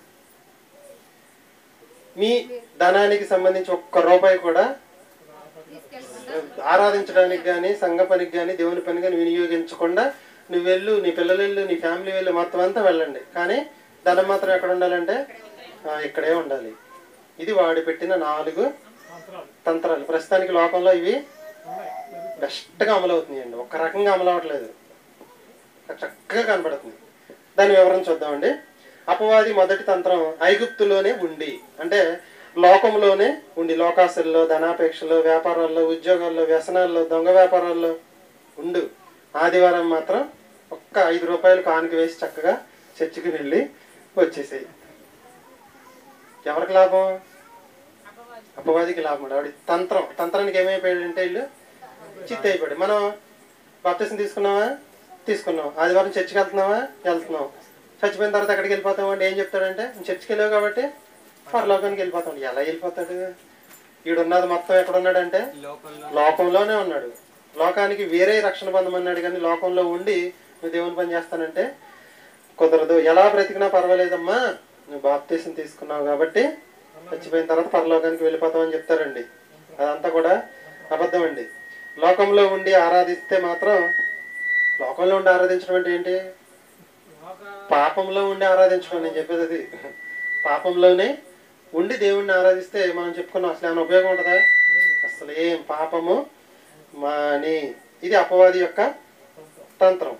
మీ ధనానికి సంబంధించి ఒక్క రూపాయి కూడా ఆరాధించడానికి కానీ సంఘ పనికి కానీ దేవుని పని కానీ వినియోగించకుండా నువ్వు వెళ్ళు నీ పిల్లలు వెళ్ళు నీ ఫ్యామిలీ వెళ్ళు మొత్తం అంతా వెళ్ళండి కానీ ధనం మాత్రం ఎక్కడ ఉండాలంటే ఆ, ఇక్కడే ఉండాలి ఇది వాడి పెట్టిన నాలుగు తంత్రాలు ప్రస్తుతానికి లోకంలో ఇవి బెస్ట్గా అమలవుతున్నాయండి ఒక రకంగా అమలవట్లేదు చక్కగా కనపడుతుంది దాని వివరం చూద్దామండి అపవాది మొదటి తంత్రం ఐగుప్తులోనే ఉండి అంటే లోకంలోనే ఉండి లోకాసుల్లో ధనాపేక్షలో వ్యాపారాల్లో ఉద్యోగాల్లో వ్యసనాల్లో దొంగ వ్యాపారాల్లో ఉండు ఆదివారం మాత్రం ఒక్క ఐదు రూపాయలు కానుక వేసి చక్కగా చర్చికి వెళ్ళి వచ్చేసాయి ఎవరికి లాభం అపవాదికి లాభం ఆవిడ తంత్రం తంత్రానికి ఏమైపోయాడంటే వీళ్ళు చిత్త అయిపోయాడు మనం బాప్తిసం తీసుకున్నావా తీసుకున్నాం ఆదివారం చర్చికి వెళ్తున్నావా వెళ్తున్నాం చచ్చిపోయిన తర్వాత ఎక్కడికి వెళ్ళిపోతాం అంటే ఏం చెప్తాడంటే "నువ్వు చర్చికి వెళ్ళావు కాబట్టి పరలోకానికి వెళ్ళిపోతాం ఎలా వెళ్ళిపోతాడు ఈడున్నది మొత్తం ఎక్కడ ఉన్నాడంటే లోకంలో లోకంలోనే ఉన్నాడు లోకానికి వేరే రక్షణ బంధం అన్నాడు కానీ లోకంలో ఉండి నువ్వు దేవుని పని చేస్తానంటే కుదరదు ఎలా బ్రతికినా పర్వాలేదమ్మా నువ్వు బాప్తీసం తీసుకున్నావు కాబట్టి చచ్చిపోయిన తర్వాత పరలోకానికి వెళ్ళిపోతావు అని చెప్తారండి అదంతా కూడా అబద్ధం అండి లోకంలో ఉండి ఆరాధిస్తే మాత్రం లోకంలో ఉండి ఆరాధించడం అంటే ఏంటి పాపంలో ఉండి ఆరాధించడం నేను చెప్పేది అది పాపంలోనే ఉండి దేవుణ్ణి ఆరాధిస్తే మనం చెప్పుకున్నాం అసలు ఏమైనా ఉపయోగం ఉంటుందా అసలు ఏం పాపము మాని ఇది అపవాది యొక్క తంత్రం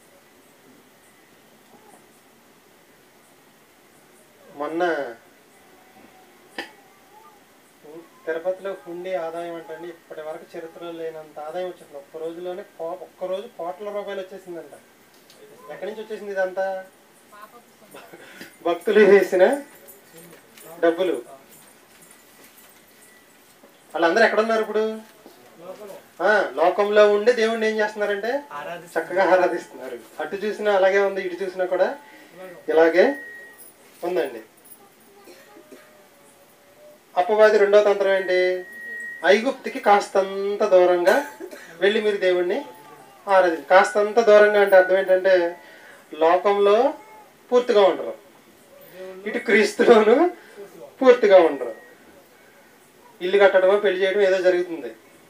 మొన్న తిరుపతిలో హుండీ ఆదాయం అంటే ఇప్పటి వరకు చరిత్రలో లేనంత ఆదాయం వచ్చింది ఒక్క రోజులోనే కో- ఒక్క రోజు కోట్ల రూపాయలు వచ్చేసిందంట ఎక్కడి నుంచి వచ్చేసింది ఇదంతా భక్తులు వేసిన డబ్బులు వాళ్ళందరూ ఎక్కడున్నారు ఇప్పుడు ఆ, లోకంలో ఉండి దేవుణ్ణి ఏం చేస్తున్నారంటే చక్కగా ఆరాధిస్తున్నారు అటు చూసినా అలాగే ఉంది ఇటు చూసినా కూడా ఇలాగే ఉందండి అపవాది రెండో తంత్రం ఏంటి ఐగుప్తికి కాస్తంత దూరంగా వెళ్ళి మీరు దేవుణ్ణి ఆరాధి కాస్తంత దూరంగా అంటే అర్థం ఏంటంటే లోకంలో పూర్తిగా ఉండరు ఇటు క్రీస్తులోను పూర్తిగా ఉండరు ఇల్లు కట్టడమో పెళ్లి చేయడం ఏదో జరుగుతుంది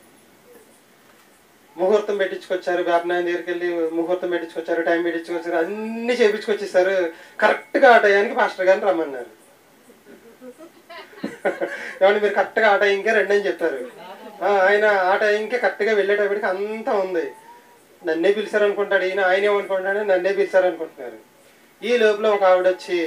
ముహూర్తం పెట్టించుకొచ్చారు వేపనాయన దగ్గరికి వెళ్ళి ముహూర్తం పెట్టించుకొచ్చారు టైం పెట్టించుకొచ్చారు అన్ని చేపించుకొచ్చేసారు కరెక్ట్గా ఆ టయానికి పాస్టర్ గారిని రమ్మన్నారు ఏమంటే మీరు కరెక్ట్గా ఆ టైంకే రండి అని చెప్పారు ఆ, ఆయన ఆ టైంకే కరెక్ట్గా వెళ్ళేటప్పటికి అంతా ఉంది నన్నే పిలిచారు అనుకుంటాడు ఈయన ఆయన ఏమనుకుంటాడు నన్నే పిలిచారు అనుకుంటున్నారు ఈ లోపల ఒక ఆవిడ వచ్చి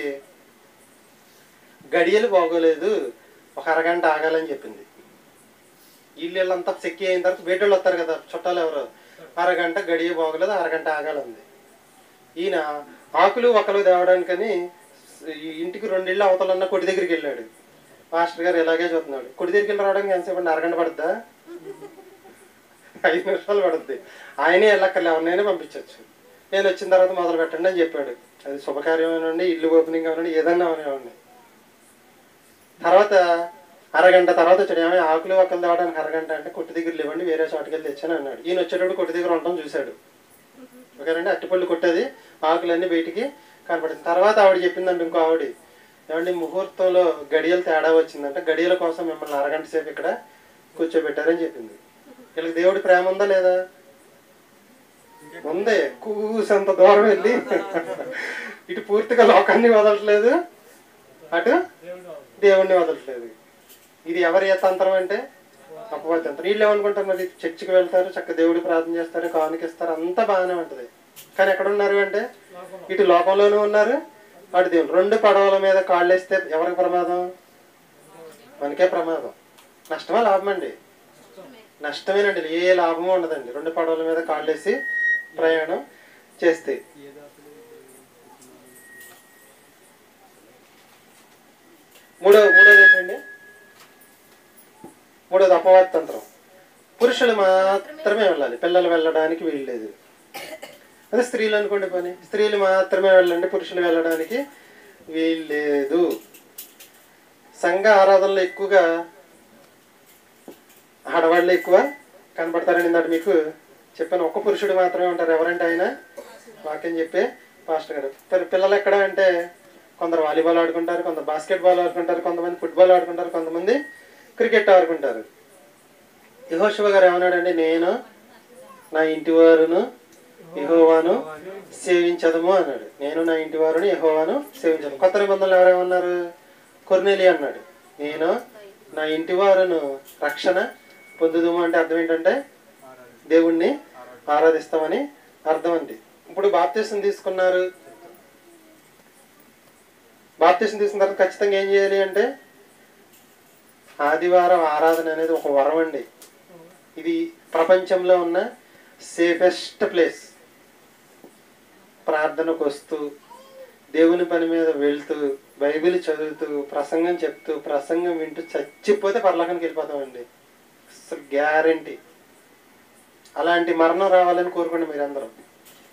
గడియలు బాగోలేదు ఒక అరగంట ఆగాలని చెప్పింది వీళ్ళంతా చెక్కి అయిన తర్వాత వేటోళ్ళు వస్తారు కదా చుట్టాలు ఎవరు అరగంట గడియ బాగోలేదు అరగంట ఆగాలంది ఈయన ఆకులు ఒకలు తేవడానికని ఈ ఇంటికి రెండిళ్ళు అవతలన్న కొడి దగ్గరికి వెళ్ళాడు మాస్టర్ గారు ఇలాగే చూస్తున్నాడు కొడి దగ్గరికి వెళ్ళి రావడానికి ఎంతసేపు అండి? అరగంట పడుద్దా ఐదు నిమిషాలు పడుద్ది ఆయనే వెళ్ళక్కర్లే ఎవరినైనా పంపించవచ్చు నేను వచ్చిన తర్వాత మొదలు పెట్టండి అని చెప్పాడు అది శుభకార్యం అనండి ఇల్లు ఓపెనింగ్ అనండి ఏదన్నా అవనివ్వండి తర్వాత అరగంట తర్వాత వచ్చాడు ఏమైనా ఆకులు ఒక్కలు తేవడానికి అరగంట అంటే కొట్టు దగ్గర లేవండి వేరే చోటుకి వెళ్ళి తెచ్చాను అన్నాడు ఈయన వచ్చేటప్పుడు కొట్టు దగ్గర ఉండటం చూశాడు ఓకేనండి అట్టిపళ్ళు కొట్టేది ఆకులన్నీ బయటికి కనపడింది తర్వాత ఆవిడ చెప్పిందండి ఇంకో ఆవిడ ఏమండి ముహూర్తంలో గడియలు తేడా వచ్చిందంటే గడియల కోసం మిమ్మల్ని అరగంట సేపు ఇక్కడ కూర్చోబెట్టారని చెప్పింది వీళ్ళకి దేవుడి ప్రేమ ఉందా లేదా ఉంది కూసంత దూరం వెళ్ళి ఇటు పూర్తిగా లోకాన్ని వదలట్లేదు అటు దేవుణ్ణి వదలట్లేదు ఇది ఎవరి తంత్రం అంటే అపవాది తంత్రం వీళ్ళు ఏమనుకుంటారు మరి చర్చికి వెళ్తారు చక్క దేవుడి ప్రార్థన చేస్తారు కానుకిస్తారు అంతా బాగానే ఉంటది కానీ ఎక్కడ ఉన్నారు అంటే ఇటు లోకంలోనూ ఉన్నారు అటు దేవుడు రెండు పడవల మీద కాళ్ళు వేస్తే ఎవరికి ప్రమాదం మనకే ప్రమాదం నష్టమా లాభం అండి నష్టమేనండి ఏ లాభము ఉండదండి రెండు పడవల మీద కాళ్ళు వేసి ప్రయాణం చేస్తే మూడో మూడోది ఏంటండి మూడోది అపవాద తంత్రం పురుషులు మాత్రమే వెళ్ళాలి పిల్లలు వెళ్ళడానికి వీల్లేదు అదే స్త్రీలు అనుకోండి పని స్త్రీలు మాత్రమే వెళ్ళండి పురుషులు వెళ్ళడానికి వీల్లేదు సంఘ ఆరాధనలో ఎక్కువగా ఆడవాళ్ళు ఎక్కువ కనపడతారని ఇందాక మీకు చెప్పాను ఒక్క పురుషుడు మాత్రమే ఉంటారు ఎవరంటే ఆయన వాక్యం చెప్పే పాస్టర్ గారు మరి పిల్లలు ఎక్కడ అంటే కొందరు వాలీబాల్ ఆడుకుంటారు కొందరు బాస్కెట్ బాల్ ఆడుకుంటారు కొంతమంది ఫుట్బాల్ ఆడుకుంటారు కొంతమంది క్రికెట్ ఆడుకుంటారు యహోశివ గారు ఏమన్నాడండి నేను నా ఇంటి వారును యహోవాను సేవించదము అన్నాడు నేను నా ఇంటి వారుని యహోవాను సేవించదు కొత్త నిబంధనలు ఎవరేమన్నారు కొర్నేలి అన్నాడు నేను నా ఇంటి వారును రక్షణ పొందుదుము అంటే అర్థం ఏంటంటే దేవుణ్ణి ఆరాధిస్తామని అర్థం అండి ఇప్పుడు బాప్తీసం తీసుకున్నారు బాప్తీసం తీసుకున్న తర్వాత ఖచ్చితంగా ఏం చేయాలి అంటే ఆదివారం ఆరాధన అనేది ఒక వరం అండి ఇది ప్రపంచంలో ఉన్న సేఫెస్ట్ ప్లేస్ ప్రార్థనకు వస్తూ దేవుని పని మీద వెళ్తూ బైబిల్ చదువుతూ ప్రసంగం చెప్తూ ప్రసంగం వింటూ చచ్చిపోతే పరలోకానికి వెళ్ళిపోతామండి అసలు గ్యారంటీ అలాంటి మరణం రావాలని కోరుకోండి మీరందరూ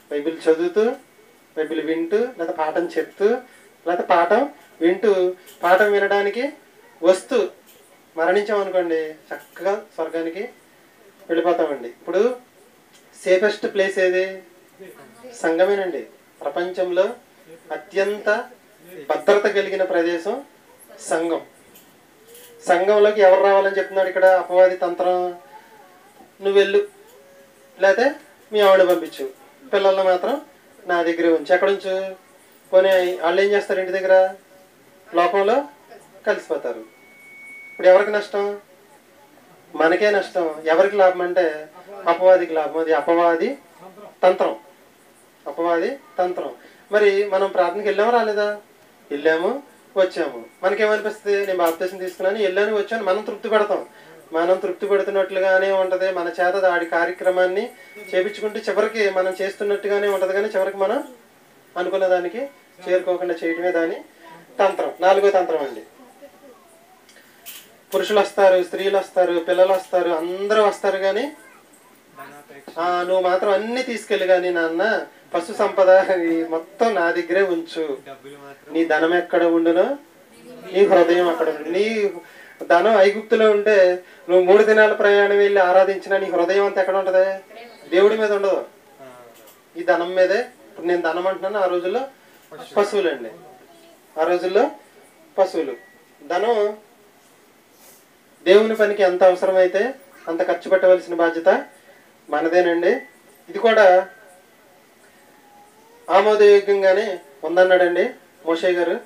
బైబిల్ చదువుతూ బైబిల్ వింటూ లేదా పాఠం చెప్తూ లేదా పాఠం వింటూ పాఠం వినడానికి వస్తూ మరణించామనుకోండి చక్కగా స్వర్గానికి వెళ్ళిపోతామండి ఇప్పుడు సేఫెస్ట్ ప్లేస్ ఏది సంఘమేనండి ప్రపంచంలో అత్యంత భద్రత కలిగిన ప్రదేశం సంఘం సంఘంలోకి ఎవరు రావాలని చెప్తున్నాడు ఇక్కడ అపవాది తంత్రం నువ్వు వెళ్ళు లేకపోతే మీ ఆవిడ పంపించు పిల్లల్ని మాత్రం నా దగ్గర ఉంచు ఎక్కడ ఉంచు పోనీ వాళ్ళు ఏం చేస్తారు ఇంటి దగ్గర లోకంలో కలిసిపోతారు ఇప్పుడు ఎవరికి నష్టం మనకే నష్టం ఎవరికి లాభం అంటే అపవాదికి లాభం అది అపవాది తంత్రం అపవాది తంత్రం మరి మనం ప్రార్థనకి వెళ్ళాము రాలేదా వెళ్ళాము వచ్చాము మనకేమనిపిస్తుంది నేను బాప్తీసం తీసుకున్నాను వెళ్ళాను వచ్చాను మనం తృప్తి పడతాం మనం తృప్తి పడుతున్నట్లుగానే ఉంటది మన చేత ఆడి కార్యక్రమాన్ని చేపించుకుంటే చివరికి మనం చేస్తున్నట్టుగానే ఉంటది కానీ చివరికి మనం అనుకున్న దానికి చేరుకోకుండా చేయటమే దాని తంత్రం నాలుగో తంత్రం అండి పురుషులు వస్తారు స్త్రీలు వస్తారు పిల్లలు వస్తారు అందరూ వస్తారు కానీ ధనాపేక్ష ఆ, నువ్వు మాత్రం అన్ని తీసుకెళ్ళి కానీ నాన్న పశు సంపద ఈ మొత్తం నా దగ్గరే ఉంచు డబ్బులు మాత్రం నీ ధనం ఎక్కడ ఉండునో నీ హృదయం అక్కడ ఉండు నీ ధనం ఐగుప్తులో ఉంటే నువ్వు మూడు దినాల ప్రయాణం వెళ్ళి ఆరాధించిన నీ హృదయం అంతా ఎక్కడ ఉంటది దేవుడి మీద ఉండదు ఆ, ఈ ధనం మీదే ఇప్పుడు నేను ధనం అంటున్నాను ఆ రోజుల్లో పశువులు అండి ఆ రోజుల్లో పశువులు ధనం దేవుని పనికి ఎంత అవసరమైతే అంత ఖర్చు పెట్టవలసిన బాధ్యత మనదేనండి ఇది కూడా ఆమోదయోగ్యంగానే ఉందన్నాడండి మోషే గారు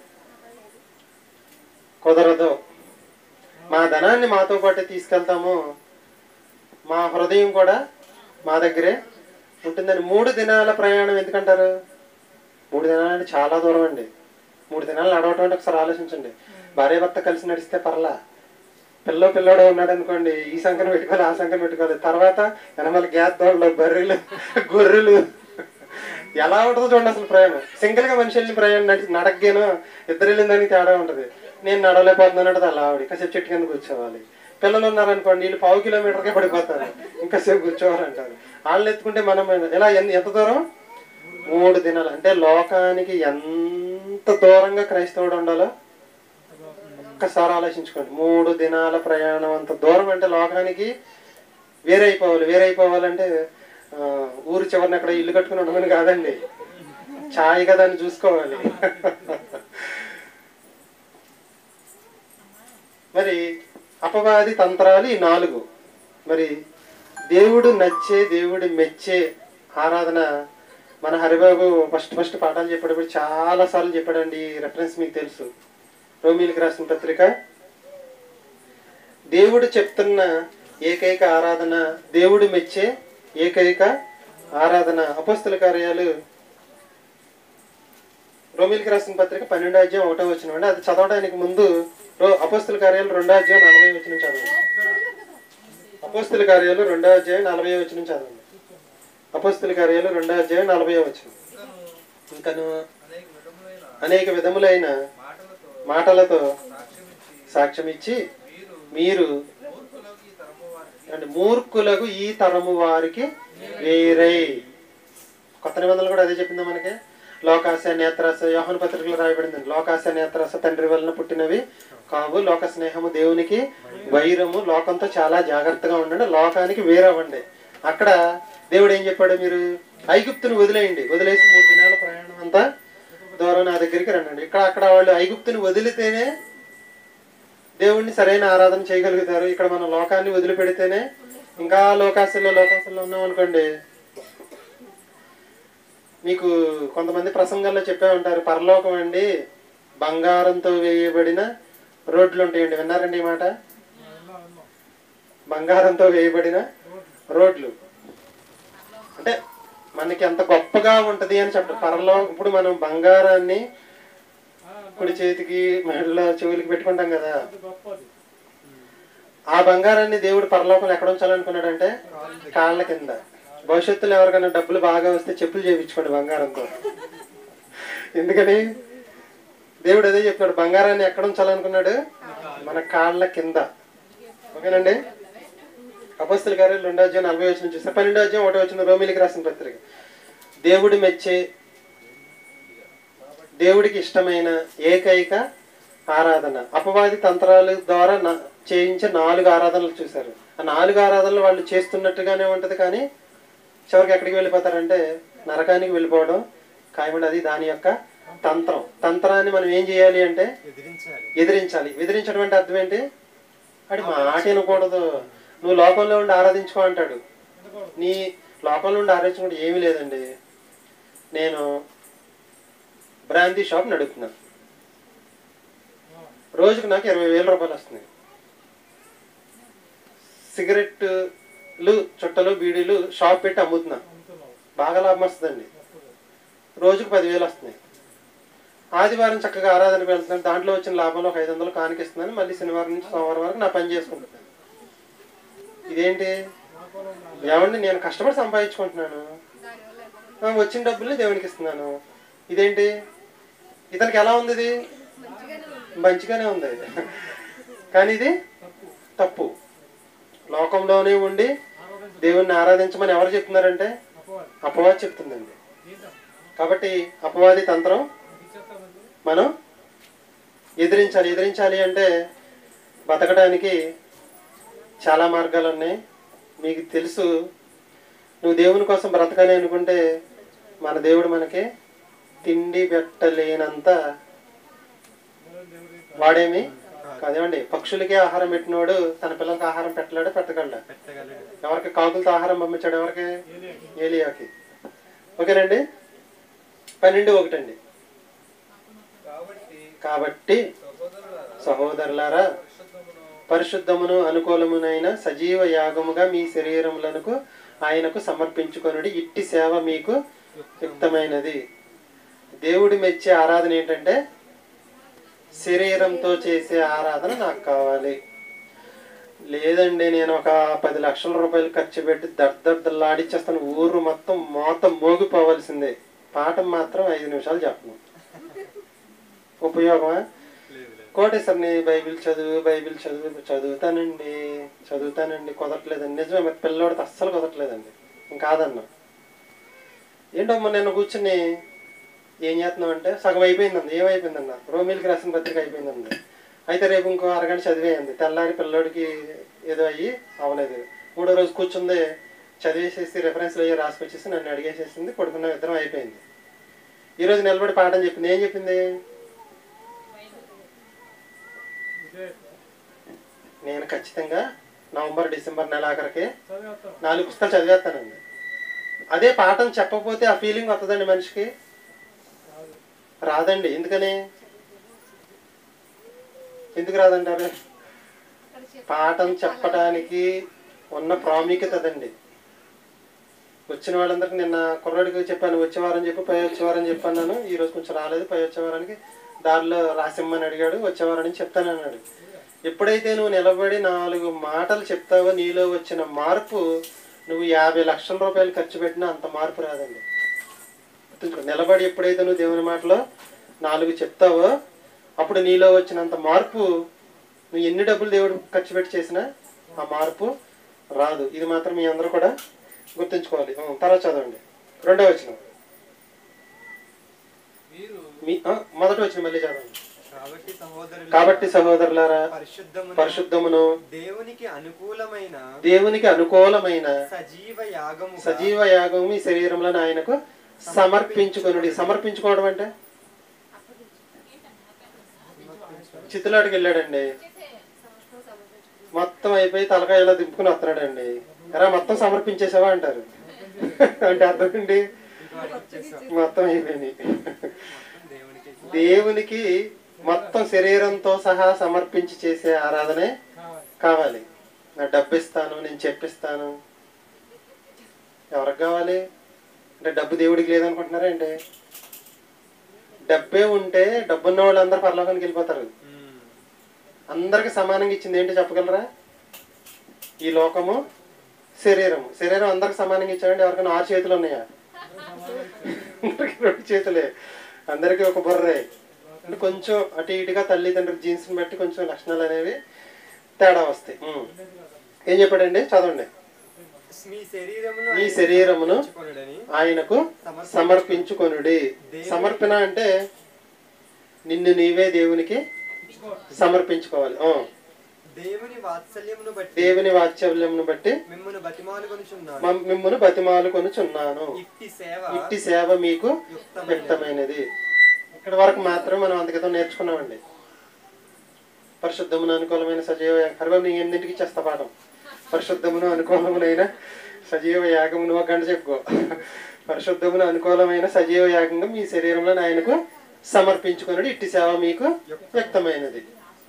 కుదరదు మా ధనాన్ని మాతో పాటు తీసుకెళ్తాము మా హృదయం కూడా మా దగ్గరే ఉంటుందని మూడు దినాల ప్రయాణం ఎందుకంటారు మూడు దినాలు అంటే చాలా దూరం అండి మూడు దినాలు నడవటం అంటే ఒకసారి ఆలోచించండి భార్య భర్త కలిసి నడిస్తే పర్లా పిల్లో పిల్లోడే ఉన్నాడు అనుకోండి ఈ సంఖ్యన పెట్టుకోవాలి ఆ సంఖ్యన పెట్టుకోవాలి తర్వాత వెనమల గ్యాస్ దోళ్ళు బర్రెలు గొర్రెలు ఎలా ఉంటుందో చూడండి అసలు ప్రయాణం సింగిల్ గా మనిషి వెళ్ళిన ప్రయాణం నడి నడగ్గాను ఇద్దరు వెళ్ళిందానికి తేడా ఉంటది నేను నడవలేకపోతున్నాను అంటే అలా ఆవిడ కాసేపు చెట్టు కింద కూర్చోవాలి పిల్లలు ఉన్నారనుకోండి వీళ్ళు పావు కిలోమీటర్కే పడిపోతారు ఇంకా సేపు కూర్చోవాలంటారు వాళ్ళని ఎత్తుకుంటే మనం ఎలా ఎన్- ఎంత దూరం మూడు దినాలు అంటే లోకానికి ఎంత దూరంగా క్రైస్తవుడు ఉండాలో ఒక్కసారి ఆలోచించుకోండి మూడు దినాల ప్రయాణం అంత దూరం అంటే లోకానికి వేరైపోవాలి వేరైపోవాలంటే ఆ, ఊరు చివరిని అక్కడ ఇల్లు కట్టుకుని ఉండమని కాదండి ఛాయిగా దాన్ని చూసుకోవాలి మరి అపవాది తంత్రాలు ఈ నాలుగు మరి దేవుడు నచ్చే దేవుడు మెచ్చే ఆరాధన మన హరిబాబు ఫస్ట్ ఫస్ట్ పాఠాలు చెప్పేటప్పుడు చాలా సార్లు చెప్పాడండి ఈ రెఫరెన్స్ మీకు తెలుసు రోమిలికి రాసిన పత్రిక దేవుడు చెప్తున్న ఏకైక ఆరాధన దేవుడు మెచ్చే ఏకైక ఆరాధన అపస్తుల కార్యాలు రోమిలికి రాసిన పత్రిక పన్నెండో అధ్యాయం ఒకటో వచ్చిన అండి అది చదవడానికి ముందు రో అపస్తుల కార్యాలు రెండో అధ్యాయం నలభై వచ్చిన చదవండి అపస్తుల కార్యాలు రెండో అధ్యాయం నలభై వచ్చిన చదవండి అపస్తుల కార్యాలు రెండో అధ్యాయం నలభై వచ్చిన ఇంకను ఇంకను అనేక విధములైన అనేక విధములైన మాటలతో మాటలతో సాక్ష్యమిచ్చి సాక్ష్యం ఇచ్చి మీరు మీరు మూర్ఖులకు ఈ తరము వారికి అంటే మూర్ఖులకు ఈ తరము వారికి వేరై కొత్త నిబంధనలు కూడా అదే చెప్పిందా మనకి లోకాశ నేత్రాస యోహన పత్రికలో రాయబడింది లోకాశ నేత్రాస తండ్రి వలన పుట్టినవి కావు లోక స్నేహము దేవునికి వైరము లోకంతో చాలా జాగ్రత్తగా ఉండండి లోకానికి వేరవ్వండి అక్కడ దేవుడు ఏం చెప్పాడు మీరు ఐగుప్తుని వదిలేయండి వదిలేసి మూడు దినాల ప్రయాణం అంతా దూరం నా దగ్గరికి రండి ఇక్కడ అక్కడ వాళ్ళు ఐగుప్తుని వదిలితేనే దేవుణ్ణి సరైన ఆరాధన చేయగలుగుతారు ఇక్కడ మనం లోకాన్ని వదిలిపెడితేనే ఇంకా లోకాశల్లో లోకాశల్లో ఉన్నాం అనుకోండి మీకు కొంతమంది ప్రసంగాల్లో చెప్పే ఉంటారు పరలోకం అండి బంగారంతో వేయబడిన రోడ్లు ఉంటాయండి విన్నారండి ఈ మాట బంగారంతో వేయబడిన రోడ్లు అంటే మనకి ఎంత గొప్పగా ఉంటది అని చెప్ప పరలో ఇప్పుడు మనం బంగారాన్ని కుడి చేతికి మెడలో చెవులకి పెట్టుకుంటాం కదా ఆ బంగారాన్ని దేవుడు పరలోకంలో ఎక్కడ ఉంచాలనుకున్నాడంటే కాళ్ళ కింద భవిష్యత్తులో ఎవరికైనా డబ్బులు బాగా వస్తే చెప్పులు చేయించుకోండి బంగారంతో ఎందుకని దేవుడు అదే చెప్పాడు బంగారాన్ని ఎక్కడ ఉంచాలనుకున్నాడు మన కాళ్ళ కింద ఓకేనండి అపస్తుల గారు రెండో అధ్యాయం నలభై వచ్చిన చూస్తే పన్నెండో అధ్యాయం ఒకటో వచ్చిన రోమిలికి రాసిన పత్రిక దేవుడి మెచ్చే దేవుడికి ఇష్టమైన ఏకైక ఆరాధన అపవాది తంత్రాల ద్వారా నా- చేయించే నాలుగు ఆరాధనలు చూశారు ఆ నాలుగు ఆరాధనలు వాళ్ళు చేస్తున్నట్టుగానే ఉంటది కానీ చివరికి ఎక్కడికి వెళ్ళిపోతారంటే నరకానికి వెళ్ళిపోవడం ఖాయమండి అది దాని యొక్క తంత్రం తంత్రాన్ని మనం ఏం చేయాలి అంటే ఎదిరించాలి ఎదిరించాలి ఎదిరించడం అంటే అర్థం ఏంటి వాడి మాట వినకూడదు నువ్వు లోకంలో ఉండి ఆరాధించుకో అంటాడు నీ లోకంలో ఉండి ఆరాధించుకుంటే ఏమీ లేదండి నేను బ్రాందీ షాప్ నడుపుతున్నా రోజుకు నాకు ఇరవై వేల రూపాయలు వస్తున్నాయి సిగరెట్లు చుట్టలు బీడీలు షాప్ పెట్టి అమ్ముతున్నా బాగా లాభం వస్తుందండి రోజుకు పదివేలు వస్తున్నాయి ఆదివారం చక్కగా ఆరాధనకు వెళ్తున్నాను దాంట్లో వచ్చిన లాభంలో ఒక ఐదు వందలు కానికిస్తున్నాను మళ్ళీ శనివారం నుంచి సోమవారం వరకు నా పని చేసుకుంటున్నాను ఇదేంటి ఏమండి నేను కష్టపడి సంపాదించుకుంటున్నాను ఆ, వచ్చిన డబ్బుల్ని దేవునికి ఇస్తున్నాను ఇదేంటి ఇతనికి ఎలా ఉంది ఇది మంచిగానే ఉంది కానీ ఇది తప్పు లోకంలోనే ఉండి దేవుణ్ణి ఆరాధించమని ఎవరు చెప్తున్నారంటే అపవాది చెప్తుందండి కాబట్టి అపవాది తంత్రం మనం ఎదిరించాలి ఎదిరించాలి అంటే బతకడానికి చాలా మార్గాలు ఉన్నాయి మీకు తెలుసు నువ్వు దేవుని కోసం బ్రతకాలి అనుకుంటే మన దేవుడు మనకి తిండి పెట్టలేనంత వాడేమి కాదేమండి పక్షులకే ఆహారం పెట్టినోడు తన పిల్లలకి ఆహారం పెట్టలేడు పెట్టగలడా పెట్టగలడు ఎవరికి కాకులతో ఆహారం పంపించాడు ఎవరికి ఏలియాకి ఓకేనండి పన్నెండు ఒకటండి కాబట్టి కాబట్టి సహోదరులారా సహోదరులారా పరిశుద్ధమును పరిశుద్ధమును అనుకూలమునైన సజీవ యాగముగా మీ శరీరములకు ఆయనకు సమర్పించుకొనుడి ఇట్టి సేవ మీకు యుక్తమైనది దేవుడి మెచ్చే ఆరాధన ఏంటంటే శరీరంతో చేసే ఆరాధన నాకు కావాలి లేదండి నేను ఒక పది లక్షల రూపాయలు ఖర్చు పెట్టి దర్దర్దలాడిచ్చేస్తాను ఊరు మొత్తం మొత్తం మోగిపోవాల్సిందే పాఠం మాత్రం ఐదు నిమిషాలు చెప్పను ఉపయోగమా లేదు లేదు కోటేశ్వరిని బైబిల్ చదువు బైబిల్ చదువు చదువుతానండి చదువుతానండి కుదరట్లేదండి నిజమే మరి పిల్లోడికి అస్సలు కుదరట్లేదండి ఇంకాదన్నా ఏంటమ్మా నేను కూర్చుని ఏం చేస్తున్నావు అంటే సగం అయిపోయిందండి ఏమైపోయిందన్న రోమిల్కి రాసిన పత్రిక అయిపోయిందండి అయితే రేపు ఇంకో అరగంట చదివేయండి తెల్లారి పిల్లోడికి ఏదో అయ్యి అవ్వలేదు మూడో రోజు కూర్చుంది చదివేసేసి రెఫరెన్స్లు అయ్యి రాసుకొచ్చేసి నన్ను అడిగేసేసింది పడుకున్న ఇద్దరం అయిపోయింది ఈరోజు నిలబడి పాఠం చెప్పింది ఏం చెప్పింది నేను ఖచ్చితంగా నవంబర్ డిసెంబర్ నెల ఆఖరికి నాలుగు పుస్తకాలు చదివేస్తానండి అదే పాఠం చెప్పకపోతే ఆ ఫీలింగ్ వస్తుందండి మనిషికి రాదండి ఎందుకని ఎందుకు రాదంటారు పాఠం చెప్పడానికి ఉన్న ప్రాముఖ్యత అదండి వచ్చిన వాళ్ళందరికీ నిన్న కుర్రాడికి చెప్పాను వచ్చే వారం చెప్పి పై వచ్చే వారం చెప్పాను ఈ రోజు కొంచెం రాలేదు పై వచ్చే వారానికి దారిలో రాసిమ్మని అడిగాడు వచ్చే వారం నుంచి చెప్తాను అన్నాడు ఎప్పుడైతే నువ్వు నిలబడి నాలుగు మాటలు చెప్తావో నీలో వచ్చిన మార్పు నువ్వు యాభై లక్షల రూపాయలు ఖర్చు పెట్టినా అంత మార్పు రాదండి గుర్తుంచుకో. నిలబడి ఎప్పుడైతే నువ్వు దేవుని మాటలో నాలుగు చెప్తావో అప్పుడు నీలో వచ్చినంత మార్పు నువ్వు ఎన్ని డబ్బులు దేవుడు ఖర్చు పెట్టి చేసినా ఆ మార్పు రాదు ఇది మాత్రం మీ అందరూ కూడా గుర్తుంచుకోవాలి ఉం, తర్వాత చదవండి రెండో వచ్చిన మీరు మీ ఆ, మొదటి వచ్చిన మళ్ళీ చదవండి కాబట్టి సహోదరులు కాబట్టి సహోదరులారా పరిశుద్ధమును పరిశుద్ధమును దేవునికి అనుకూలమైన దేవునికి అనుకూలమైన సజీవ యాగము సజీవ యాగం మీ శరీరంలో ఆయనకు సమర్పించుకొనుడి సమర్పించుకోవడం అంటే చిత్తులాడికి వెళ్ళాడండి మొత్తం అయిపోయి తలకాయ ఇలా దింపుకుని వస్తున్నాడండి ఎరా మొత్తం సమర్పించేసావా అంటారు అంటే అర్థం ఏంటి మొత్తం అయిపోయింది దేవునికి దేవునికి మొత్తం శరీరంతో సహా సమర్పించి చేసే ఆరాధనే కావాలి నా డబ్బు ఇస్తాను నేను చెప్పిస్తాను ఎవరికి కావాలి అంటే డబ్బు దేవుడికి లేదనుకుంటున్నారా ఏంటి డబ్బే ఉంటే డబ్బున్న వాళ్ళు అందరు పరలోకానికి వెళ్ళిపోతారు ఉమ్. అందరికి సమానంగా ఇచ్చింది ఏంటి చెప్పగలరా ఈ లోకము శరీరము శరీరం అందరికి సమానంగా ఇచ్చాడండి ఎవరికైనా ఆరు చేతులు ఉన్నాయా అందరికి రెండు చేతులే అందరికీ ఒక బుర్రే అంటే కొంచెం అటు ఇటుగా తల్లిదండ్రుల జీన్స్ని బట్టి కొంచెం లక్షణాలు అనేవి తేడా వస్తాయి ఉం. ఏం చెప్పాడండి చదవండి మీ శరీరమును మీ శరీరమును ఉంచుకొనుడని ఆయనకు సమర్పించుకొనుడి సమర్పణ అంటే నిన్ను నీవే దేవునికి సమర్పించుకోవాలి ఆ. దేవుని వాత్సల్యమును బట్టి దేవుని వాత్సల్యమును బట్టి మిమ్మల్ని బతిమాలుకొనుచున్నాను మమ్- మిమ్మును బతిమాలు కొనుచున్నాను ఇట్టి సేవ ఇట్టి సేవ మీకు యుక్తమైనది వ్యక్తమైనది ఇక్కడ వరకు మాత్రమే మనం అంతకితం నేర్చుకున్నామండి పరిశుద్ధమును అనుకూలమైన సజీవ హర్వం నీ ఎన్నింటికి చేస్తా పాఠం పరిశుద్ధమును అనుకూలమునైన సజీవ యాగమును ఒక గంట చెప్పుకో పరిశుద్ధమును అనుకూలమైన సజీవ యాగంగా మీ శరీరంలో ఆయనకు సమర్పించుకున్నాడు ఇట్టి సేవ మీకు వ్యక్తమైనది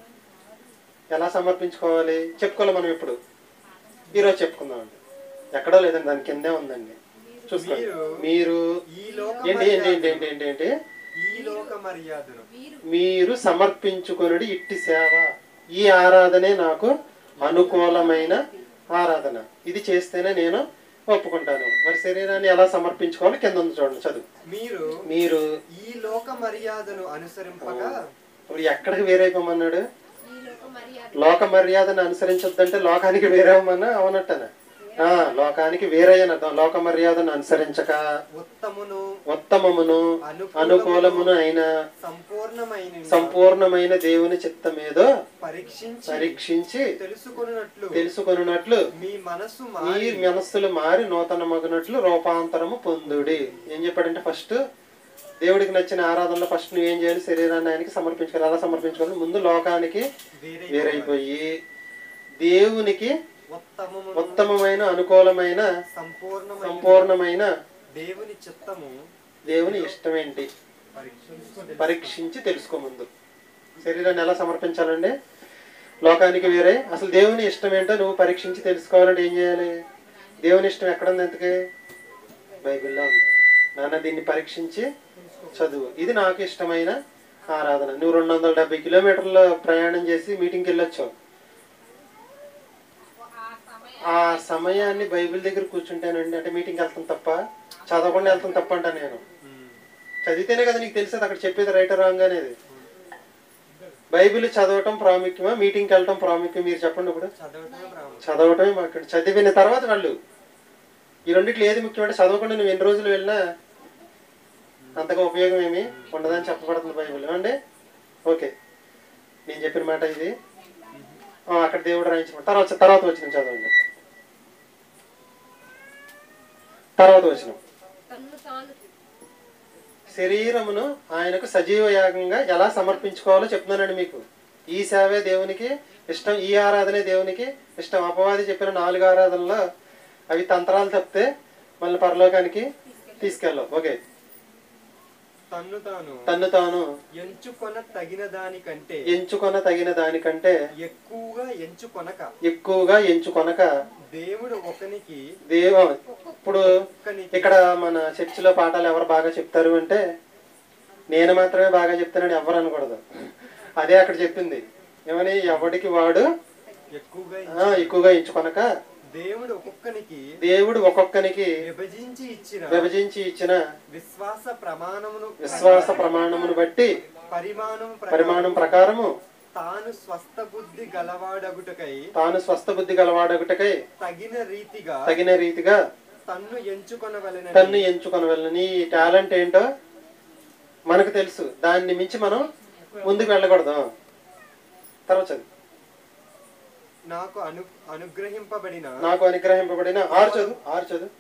ఎలా సమర్పించుకోవాలి చెప్పుకోవాలి మనం ఇప్పుడు ఈరోజు చెప్పుకుందామండి ఎక్కడో లేదండి దాని కిందే ఉందండి చూసుకోండి మీరు- మీరు ఈ లోక ఏంటి ఏంటి ఏంటి ఏంటి ఏంటి ఏంటి ఈ లోక మర్యాదను మీరు సమర్పించుకొనుడి ఇట్టి సేవ ఈ ఆరాధనే నాకు అనుకూలమైన ఆరాధన ఇది చేస్తేనే నేను ఒప్పుకుంటాను మరి శరీరాన్ని ఎలా సమర్పించుకోవాలి కింద ఉంది చూడండి చదువు మీరు మీరు ఈ లోక మర్యాదను అనుసరింపగా ఇప్పుడు ఎక్కడికి వేరైపోమన్నాడు ఈ లోక మర్యాద లోక మర్యాదను అనుసరించొద్దంటే లోకానికి వేరేమన్నా అవనట్టన ఆ లోకానికి వేరయ్యన అర్థం లోక మర్యాదను అనుసరించక ఉత్తమును ఉత్తమమును అనుకూలమును అయిన సంపూర్ణమైన సంపూర్ణమైన దేవుని చిత్తమేదో పరీక్షించి పరీక్షించి తెలుసుకొనున్నట్లు తెలుసుకొనున్నట్లు మీ మనస్సు మీ మారి మనస్సులు మారి నూతన మగునట్లు రూపాంతరము పొందుడి ఏం చెప్పాడంటే ఫస్ట్ దేవుడికి నచ్చిన ఆరాధనలో ఫస్ట్ నువ్వేం చేయాలి శరీరాన్ని ఆయనకి సమర్పించుకోవాలి అలా సమర్పించుకోవాలి ముందు లోకానికి వేరే వేరైపోయి దేవునికి ఉత్తమము ఉత్తమమైన అనుకూలమైన సంపూర్ణమైన సంపూర్ణమైన దేవుని చిత్తము దేవుని ఇష్టమేంటి పరీక్షించుకొని పరీక్షించి తెలుసుకో ముందు శరీరాన్ని ఎలా సమర్పించాలండి లోకానికి వేరే అసలు దేవుని ఇష్టం ఏంటో నువ్వు పరీక్షించి తెలుసుకోవాలంటే ఏం చేయాలి దేవుని ఇష్టం ఎక్కడ ఉంది ఎంతకి బైబిల్లో ఉంది నాన్న దీన్ని పరీక్షించి చదువు ఇది నాకు ఇష్టమైన ఆరాధన నువ్వు రెండు వందల డెబ్బై కిలోమీటర్ల ప్రయాణం చేసి మీటింగ్కి వెళ్ళొచ్చావు ఆ సమయాన్ని బైబిల్ దగ్గర కూర్చుంటానండి అంటే మీటింగ్కి వెళ్తాం తప్ప చదవకుండా వెళ్తాం తప్ప అంటా నేను చదివితేనే కదా నీకు తెలిసేది అక్కడ చెప్పేది రైట్ రాంగ్ అనేది బైబిల్ చదవటం ప్రాముఖ్యమా మీటింగ్కి వెళ్ళటం ప్రాముఖ్యం మీరు చెప్పండి ఇప్పుడు చదవటమే ప్రాముఖ్యం చదవటమే మాకు చదివిన తర్వాత వాళ్ళు ఈ రెండిట్లో ఏది ముఖ్యమంటే చదవకుండా నువ్వు ఎన్ని రోజులు వెళ్ళినా అంతగా ఉపయోగం ఏమి ఉండదని చెప్పబడుతుంది బైబిల్ అండి ఓకే నేను చెప్పిన మాట ఇది ఆ, అక్కడ దేవుడు రాయించిన తర్వాత తర్వాత వచ్చిన చదవండి తర్వాత వచ్చిన తన్ను తాను శరీరమును ఆయనకు సజీవ యాగంగా ఎలా సమర్పించుకోవాలో చెప్తున్నానండి మీకు ఈ సేవే దేవునికి ఇష్టం ఈ ఆరాధనే దేవునికి ఇష్టం అపవాది చెప్పిన నాలుగు ఆరాధనలో అవి తంత్రాలు తప్పితే మళ్ళీ పరలోకానికి తీసుకెళ్ళవు ఓకే తన్ను తాను తన్ను తాను ఎంచుకొన తగిన దానికంటే ఎంచుకొన తగిన దానికంటే ఎక్కువగా ఎంచుకొనక ఎక్కువగా ఎంచుకొనక దేవుడు ఒకనికి దేవ ఇప్పుడు ఒక్కనికి ఇక్కడ మన చర్చిలో పాఠాలు ఎవరు బాగా చెప్తారు అంటే నేను మాత్రమే బాగా చెప్తానని ఎవరు అనకూడదు అదే అక్కడ చెప్పింది ఏమని ఎవడికి వాడు ఎక్కువగా ఆ, ఎక్కువగా ఎంచుకొనక దేవుడు ఒక్కొక్కనికి దేవుడు ఒక్కొక్కనికి విభజించి ఇచ్చిన విభజించి ఇచ్చిన విశ్వాస ప్రమాణమును విశ్వాస ప్రమాణమును బట్టి పరిమాణం ప్రకారం పరిమాణం ప్రకారము తాను స్వస్థ బుద్ధి గలవాడగుటకై తాను స్వస్థ బుద్ధి గలవాడొకటకై తగిన రీతిగా తగిన రీతిగా తన్ను ఎంచుకొనవలెనని తన్ను ఎంచుకొనవలను నీ టాలెంట్ ఏంటో మనకు తెలుసు దాన్ని మించి మనం ముందుకు వెళ్ళకూడదు తర్వాత చదువు నాకు అను అనుగ్రహింపబడిన నాకు అనుగ్రహింపబడిన ఆరు చదువు ఆరు చదువు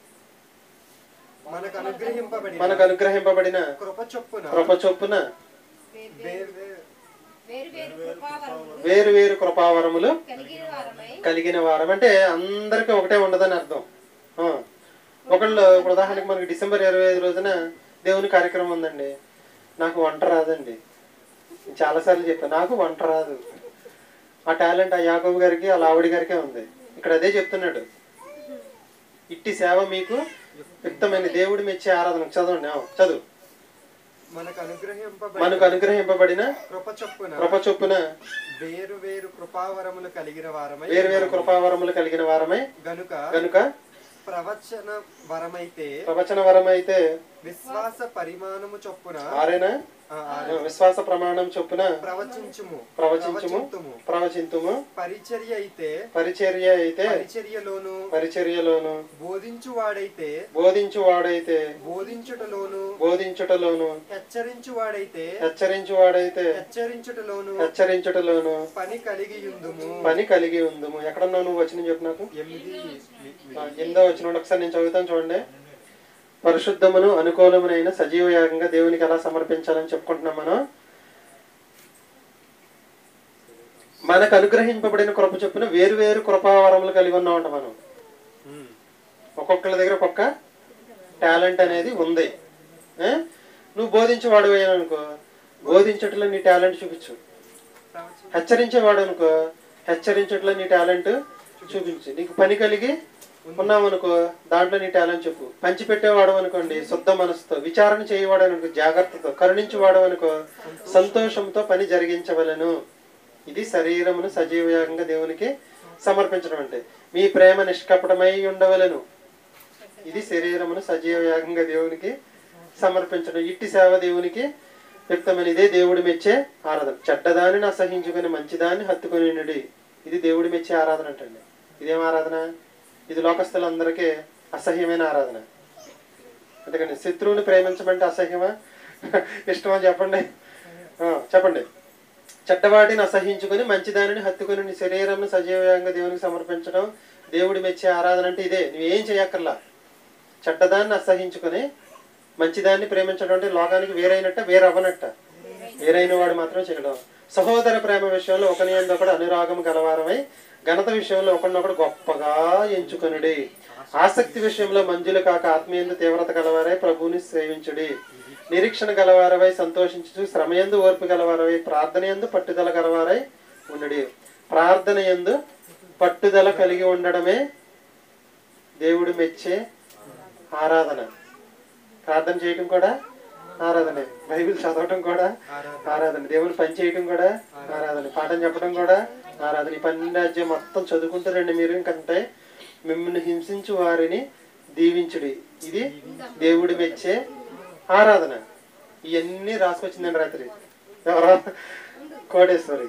మనకు అనుగ్రహింపబడిన మనకు అనుగ్రహింపబడిన కృప చొప్పున కృప చొప్పున వేరు వేరు- వేరు వేరు కృపావరములు వేరు వేరు కృపావరములు కలిగిన వారమై కలిగిన వారం అంటే అందరికీ ఒకటే ఉండదని అర్థం ఆ. ఒకళ్ళు ఇప్పుడు ఉదాహరణకి మనకి డిసెంబర్ ఇరవై ఐదు రోజున దేవుని కార్యక్రమం ఉందండి నాకు వంట రాదండి నేను చాలాసార్లు చెప్పాను నాకు వంట రాదు ఆ టాలెంట్ ఆ యాకబ్ గారికి ఆ లావడి గారికే ఉంది ఇక్కడ అదే చెప్తున్నాడు ఇట్టి సేవ మీకు యుక్తమైన దేవుడు మెచ్చే ఆరాధన చదవండి ఆ, చదువు మనకు మనకు అనుగ్రహింపబడిన అనుగ్రహింపబడిన కృప చొప్పున కృప చొప్పున వేరు వేరు కృపావరములు కలిగిన వారమై వేరు వేరు కృపావరములు కలిగిన వారమై గనుక గనుక ప్రవచన వరమైతే ప్రవచన వరం అయితే విశ్వాస పరిమాణము చొప్పున ఆరేనా ఆ, ఆ, ఆరు. విశ్వాస ప్రమాణం చొప్పున ప్రవచించుము ప్రవచించుము ప్రవచింతుము. ప్రవచింతుము పరిచర్య అయితే పరిచర్య అయితే పరిచర్యలోను పరిచర్యలోను బోధించువాడైతే బోధించువాడైతే బోధించుటలోను బోధించుటలోను హెచ్చరించువాడైతే హెచ్చరించువాడైతే హెచ్చరించుటలోను హెచ్చరించుటలోను పని కలిగి ఉందుము పని కలిగి ఉందము ఎక్కడన్నా నువ్వు వచ్చిన చెప్పు నాకు ఎనిమిది వి- వి- ఆ, కింద వచ్చిన ఒకసారి నేను చదువుతాను చూడండి పరిశుద్ధమును అనుకూలమునైన సజీవ యాగంగా దేవునికి ఎలా సమర్పించాలని చెప్పుకుంటున్నాం మనం మనకు అనుగ్రహింపబడిన కృప చొప్పున వేరు వేరు కృపావరములు కలిగి ఉన్నామంట మనం ఉమ్. ఒక్కొక్కరి దగ్గర ఒక్కొక్క టాలెంట్ అనేది ఉంది ఏ? నువ్వు బోధించేవాడు అనుకో బోధించట్లో నీ టాలెంట్ చూపించు ప్రవచించు. హెచ్చరించేవాడు అనుకో హెచ్చరించట్లో నీ టాలెంట్ చూపించు నీకు పని కలిగి ఉన్నావనుకో దాంట్లో నీ టాలెంట్ చెప్పు పంచి పెట్టేవాడు అనుకోండి శుద్ధ మనసుతో విచారణ చేయవాడు అనుకో జాగ్రత్తతో కరుణించేవాడు అనుకో సంతోషంతో పని జరిగించవలను ఇది శరీరమును సజీవయాగంగా దేవునికి సమర్పించడం అంటే మీ ప్రేమ నిష్కపటమై ఉండవలను ఇది శరీరమును సజీవయాగంగా దేవునికి సమర్పించడం ఇట్టి సేవ దేవునికి వ్యక్తమైన ఇదే దేవుడు మెచ్చే ఆరాధన చెడ్డదానిని అసహించుకుని మంచిదాన్ని హత్తుకుని ఇది దేవుడు మెచ్చే ఆరాధన అంటండి ఇదేం ఆరాధన ఇది లోకస్తులందరికీ అసహ్యమైన ఆరాధన అందుకని శత్రువుని ప్రేమించమంటే అసహ్యమా ఇష్టమా చెప్పండి ఆ, చెప్పండి చెడ్డవాటిని అసహించుకుని మంచిదానిని హత్తుకుని నీ శరీరం సజీవంగా దేవునికి సమర్పించడం దేవుడి మెచ్చే ఆరాధన అంటే ఇదే నువ్వేం చేయక్కర్లా చెడ్డదాన్ని అసహించుకుని మంచిదాన్ని ప్రేమించడం అంటే లోకానికి వేరైనట్ట వేరవ్వనట్ట వేరైన వాడు మాత్రం చేయడం సహోదర ప్రేమ విషయంలో ఒకని ఎందు ఒకడు అనురాగం గలవారమై ఘనత విషయంలో ఒకరినొకడు గొప్పగా ఎంచుకొనుడి ఆసక్తి విషయంలో మంజులు కాక ఆత్మీయందు తీవ్రత గలవారై ప్రభువుని సేవించుడి నిరీక్షణ గలవారవై సంతోషించు శ్రమయందు ఓర్పు గలవారవై ప్రార్థన ఎందు పట్టుదల గలవారై ఉండుడి ప్రార్థన ఎందు పట్టుదల కలిగి ఉండడమే దేవుడు మెచ్చే ఆరాధన ప్రార్థన చేయటం కూడా ఆరాధనే బైబిల్ చదవటం కూడా ఆరాధన దేవుని పని చేయటం కూడా ఆరాధన పాఠం చెప్పడం కూడా ఆరాధన ఈ పన్నెండు రాజ్యం మొత్తం చదువుకుంటారండి మీరు ఇంకంటే మిమ్మల్ని హింసించు వారిని దీవించుడి ఇది దేవుడి మెచ్చే ఆరాధన ఇవన్నీ రాసుకొచ్చిందండి రాత్రి ఎవరో కోటేశ్వరి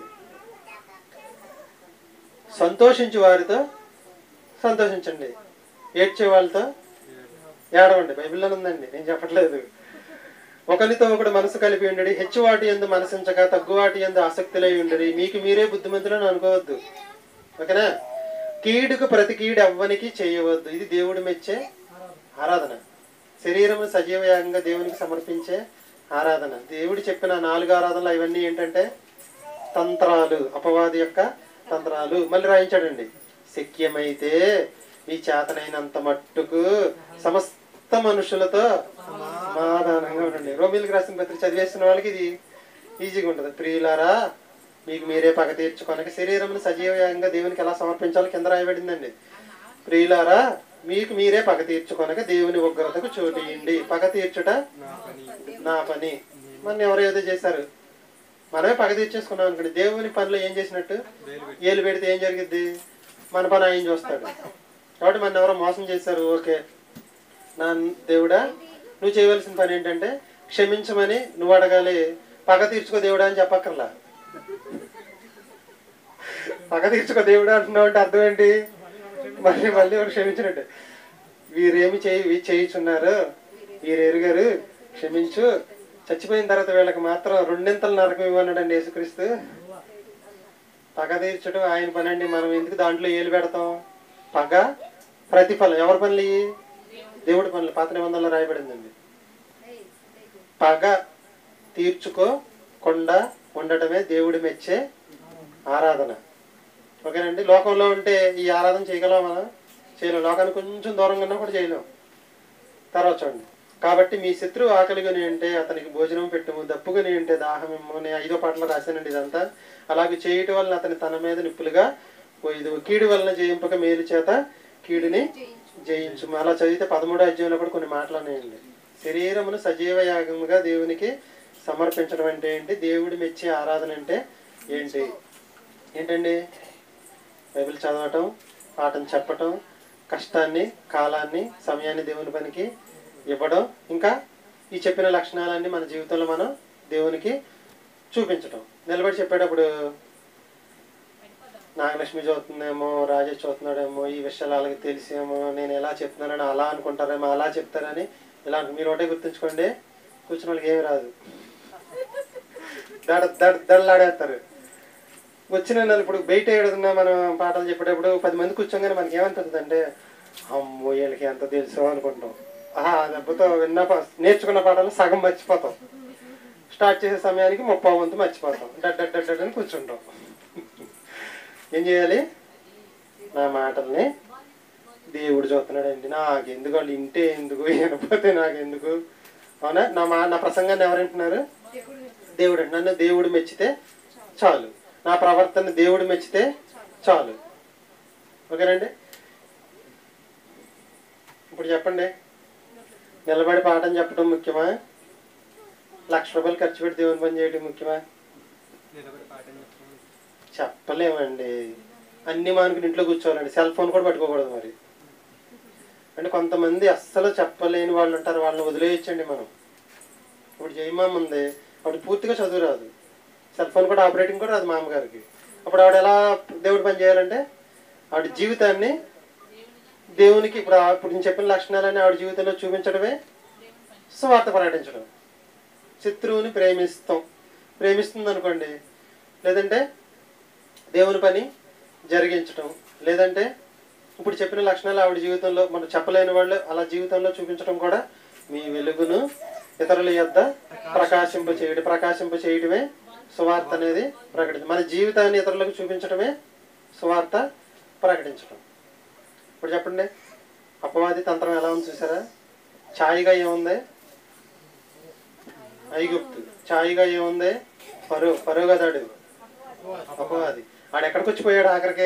సంతోషించు వారితో సంతోషించండి ఏడ్చే వాళ్ళతో ఏడవండి బైబిల్లో ఉందండి నేను చెప్పట్లేదు ఒకరితో ఒకడు మనసు కలిపి ఉండడి హెచ్చువాటి ఎందు మనసించక తగ్గువాటి ఎందు ఆసక్తులై ఉండడి మీకు మీరే బుద్ధిమంతులను అనుకోవద్దు ఓకేనా కీడుకు ప్రతి కీడు ఎవ్వనికి చేయవద్దు ఇది దేవుడు మెచ్చే ఆరాధన శరీరము సజీవయాగంగా దేవునికి సమర్పించే ఆరాధన దేవుడు చెప్పిన నాలుగు ఆరాధనలు ఇవన్నీ ఏంటంటే తంత్రాలు అపవాది యొక్క తంత్రాలు మళ్ళీ రాయించాడండి శక్యమైతే మీ చేతనైనంత మట్టుకు సమస్త మనుషులతో సమాధానంగా ఉండండి రోమిల్కి రాసిన పత్రిక చదివేసిన వాళ్ళకి ఇది ఈజీగా ఉంటుంది ప్రియులారా మీకు మీరే పగ తీర్చుకొనక శరీరమును సజీవంగా దేవునికి ఎలా సమర్పించాలో కింద రాయబడిందండి ప్రియులారా మీకు మీరే పగ తీర్చుకొనక దేవుని ఉగ్రతకు చోటియండి పగ తీర్చుట నా పని నా పని మన ఎవరో ఏదో చేశారు మనమే పగ తీర్చేసుకున్నాం అనుకోండి దేవుని పనిలో ఏం చేసినట్టు ఏలు పెడితే ఏం జరిగిద్ది మన పని ఆయన చూస్తాడు కాబట్టి మన ఎవరో మోసం చేశారు ఓకే నా దేవుడా నువ్వు చేయవలసిన పని ఏంటంటే క్షమించమని నువ్వు అడగాలి పగ తీర్చుకో దేవుడా అని చెప్పక్కర్లా పగ తీర్చుకో దేవుడా అంటున్నావు అంటే అర్థం ఏంటి మళ్ళీ మళ్ళీ ఎవరు క్షమించినట్టు వీరేమి చేయి వీ- చేయుచున్నారు వీరు ఎరుగారు క్షమించు చచ్చిపోయిన తర్వాత వీళ్ళకి మాత్రం రెండింతలు నరకం ఇవ్వన్నాడండి యేసుక్రీస్తు పగ తీర్చడం ఆయన పని అండి మనం ఎందుకు దాంట్లో ఏలు పెడతాం పగ ప్రతిఫలం ఎవరి పనులు ఇవి? దేవుడి పనులు పాత నిబంధనలో రాయబడిందండి పగ తీర్చుకోకుండా ఉండటమే దేవుడి మెచ్చే ఆరాధన ఓకేనండి లోకంలో ఉంటే ఈ ఆరాధన చేయగలమా మనం చేయలేం లోకానికి కొంచెం దూరంగా ఉన్నా కూడా చేయలేం తర్వాత చూడండి కాబట్టి మీ శత్రువు ఆకలిగాని ఉంటే అతనికి భోజనం పెట్టుము దప్పుకొని ఉంటే దాహమిమ్ము నేను ఐదో పాటలో రాశానండి ఇదంతా అలాగే చేయటం వలన అతని తన మీద నిప్పులుగా పోయేది కీడు వలన జయింపక మేలు చేత కీడుని జయించు అలా చదివితే పదమూడో అధ్యాయంలో కూడా కొన్ని మాటలు ఉన్నాయండి శరీరమును సజీవ యాగముగా దేవునికి సమర్పించడం అంటే ఏంటి దేవుడి మెచ్చే ఆరాధన అంటే ఏంటి ఏంటండి బైబిల్ చదవటం పాఠం చెప్పటం కష్టాన్ని కాలాన్ని సమయాన్ని దేవుని పనికి ఇవ్వడం ఇంకా ఈ చెప్పిన లక్షణాలన్నీ మన జీవితంలో మనం దేవునికి చూపించటం నిలబడి చెప్పేటప్పుడు నాగలక్ష్మి చూస్తుందేమో రాజేష్ చూస్తున్నాడేమో ఈ విషయాలు వాళ్ళకి తెలిసేమో నేను ఎలా చెప్తున్నానని అలా అనుకుంటారేమో అలా చెప్తారని ఇలా అనుకో- మీరు ఒకటే గుర్తుంచుకోండి కూర్చున్న వాళ్ళకి ఏమి రాదు దడ దడ దడలాడేస్తారు వచ్చిన వాళ్ళు ఇప్పుడు బయట ఏడుతున్నా మనం పాటలు చెప్పేటప్పుడు పది మంది కూర్చోగానే మనకి ఏమనిపిస్తుంది అంటే అమ్మో వీళ్ళకి ఎంత తెలుసో అనుకుంటాం ఆహా దెబ్బతో విన్న పా- నేర్చుకున్న పాటలు సగం మర్చిపోతాం స్టార్ట్ చేసే సమయానికి ముప్పై వంతు మర్చిపోతాం డడ్ డడ్ డడ్ డడ్ అని కూర్చుంటాం ఏం చేయాలి నా మాటల్ని దేవుడు చూస్తున్నాడండి నాకు ఎందుకు వాళ్ళు ఇంటే ఎందుకు వినపోతే నాకు ఎందుకు అవునా నా మా నా ప్రసంగాన్ని ఎవరు వింటున్నారు దేవుడు అండి. నన్ను దేవుడు మెచ్చితే చాలు నా ప్రవర్తన దేవుడు మెచ్చితే చాలు ఓకేనండి ఇప్పుడు చెప్పండి నిలబడి పాఠం చెప్పడం ముఖ్యమా లక్ష రూపాయలు ఖర్చు పెట్టి దేవుని పని చేయడం ముఖ్యమా నిలబడి పాఠం చెప్తాను చెప్పలేమండి అన్ని మానుకుని ఇంట్లో కూర్చోవాలండి సెల్ ఫోన్ కూడా పట్టుకోకూడదు మరి అంటే కొంతమంది అస్సలు చెప్పలేని వాళ్ళు ఉంటారు వాళ్ళని వదిలేయచ్చండి మనం ఇప్పుడు జయమామ ఉంది ఆవిడ పూర్తిగా చదువు రాదు సెల్ ఫోన్ కూడా ఆపరేటింగ్ కూడా రాదు మా అమ్మగారికి అప్పుడు ఆవిడ ఎలా దేవుడి పని చేయాలంటే ఆవిడ జీవితాన్ని దేవునికి ఇప్పుడు ఆ- ఇప్పుడు నేను చెప్పిన లక్షణాలన్నీ ఆవిడ జీవితంలో చూపించడమే స్వార్థ ప్రకటించడం శత్రువుని ప్రేమిస్తాం ప్రేమిస్తుంది అనుకోండి లేదంటే దేవుని పని జరిగించటం లేదంటే ఇప్పుడు చెప్పిన లక్షణాలు ఆవిడ జీవితంలో మనం చెప్పలేని వాళ్ళు అలా జీవితంలో చూపించడం కూడా మీ వెలుగును ఇతరుల యొద్ద ప్రకాశింప చేయడం ప్రకాశింప చేయడమే సువార్త అనేది ప్రకటించడం మన జీవితాన్ని ఇతరులకు చూపించడమే సువార్త ప్రకటించడం ఇప్పుడు చెప్పండి అపవాది తంత్రం ఎలా ఉంది చూసారా ఛాయిగా ఏముంది ఐగుప్తు ఛాయిగా ఏముంది పరు పరుగదాడు అపవాది ఆడు ఎక్కడికి వచ్చిపోయాడు ఆఖరికి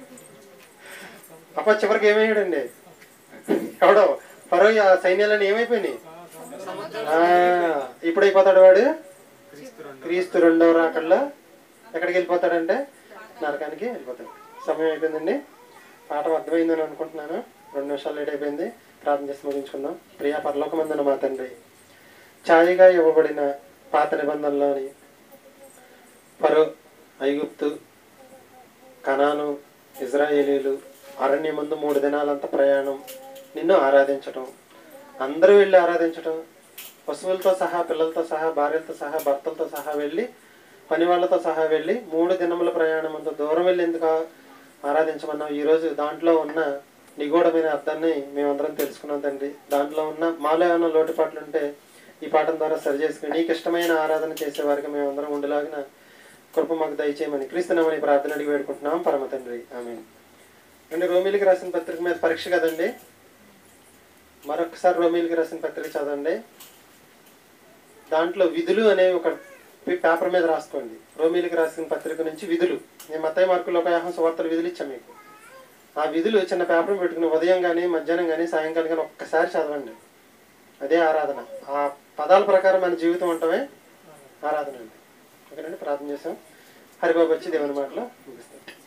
అప్ప చివరికి ఏమయ్యాడండి ఎవడో పరో ఆ సైన్యాలని ఏమైపోయినాయి ఆ, ఇప్పుడు అయిపోతాడు వాడు క్రీస్తు రెండు క్రీస్తు రెండవ రాకల్లో ఎక్కడికి వెళ్ళిపోతాడంటే నరకానికి వెళ్ళిపోతాడు సమయం అయిపోయిందండి పాఠం అర్థమైందని అనుకుంటున్నాను రెండు నిమిషాలు లేట్ అయిపోయింది ప్రార్థన చేసి ముగించుకుందాం ప్రియా పరలోకమందున మా తండ్రి ఛాయగా ఇవ్వబడిన పాత నిబంధనలోని పరో ఐగుప్తు కనాను ఇజ్రాయేలీలు అరణ్య ముందు మూడు దినాలంత ప్రయాణం నిన్ను ఆరాధించటం అందరూ వెళ్ళి ఆరాధించటం పశువులతో సహా పిల్లలతో సహా భార్యలతో సహా భర్తలతో సహా వెళ్ళి పని వాళ్ళతో సహా వెళ్ళి మూడు దినముల ప్రయాణం అంత దూరం వెళ్ళి ఎందుకు ఆ- ఆరాధించమన్నాం ఈరోజు దాంట్లో ఉన్న నిగూఢమైన అర్థాన్ని మేమందరం తెలుసుకున్నాం తండ్రి దాంట్లో ఉన్న మాలో ఏమైనా లోటుపాట్లు ఉంటే ఈ పాఠం ద్వారా సరి చేసుకుని నీకు ఇష్టమైన ఆరాధన చేసే వారికి మేమందరం ఉండేలాగిన కృప మాకు దయచేయమని క్రీస్తునామని ప్రార్థన అడిగి వేడుకుంటున్నాం పరమ తండ్రి ఆమె అంటే రోమిలికి రాసిన పత్రిక మీద పరీక్ష కదండి మరొకసారి రోమిలికి రాసిన పత్రిక చదవండి దాంట్లో విధులు అనేవి ఒక పే- పేపర్ మీద రాసుకోండి రోమిలికి రాసిన పత్రిక నుంచి విధులు నేను మత్తయ్య మార్కులు ఒక యాహం సువార్తలు విధులు ఇచ్చాను మీకు ఆ విధులు చిన్న పేపర్ పెట్టుకుని ఉదయం కానీ మధ్యాహ్నం కానీ సాయంకాలం కానీ ఒక్కసారి చదవండి అదే ఆరాధన ఆ పదాల ప్రకారం మన జీవితం ఉండటమే ఆరాధన అండి ఓకేనండి ప్రార్థన చేసాం హరిబాబు వచ్చి దేవుని మాటలో ముగిస్తాం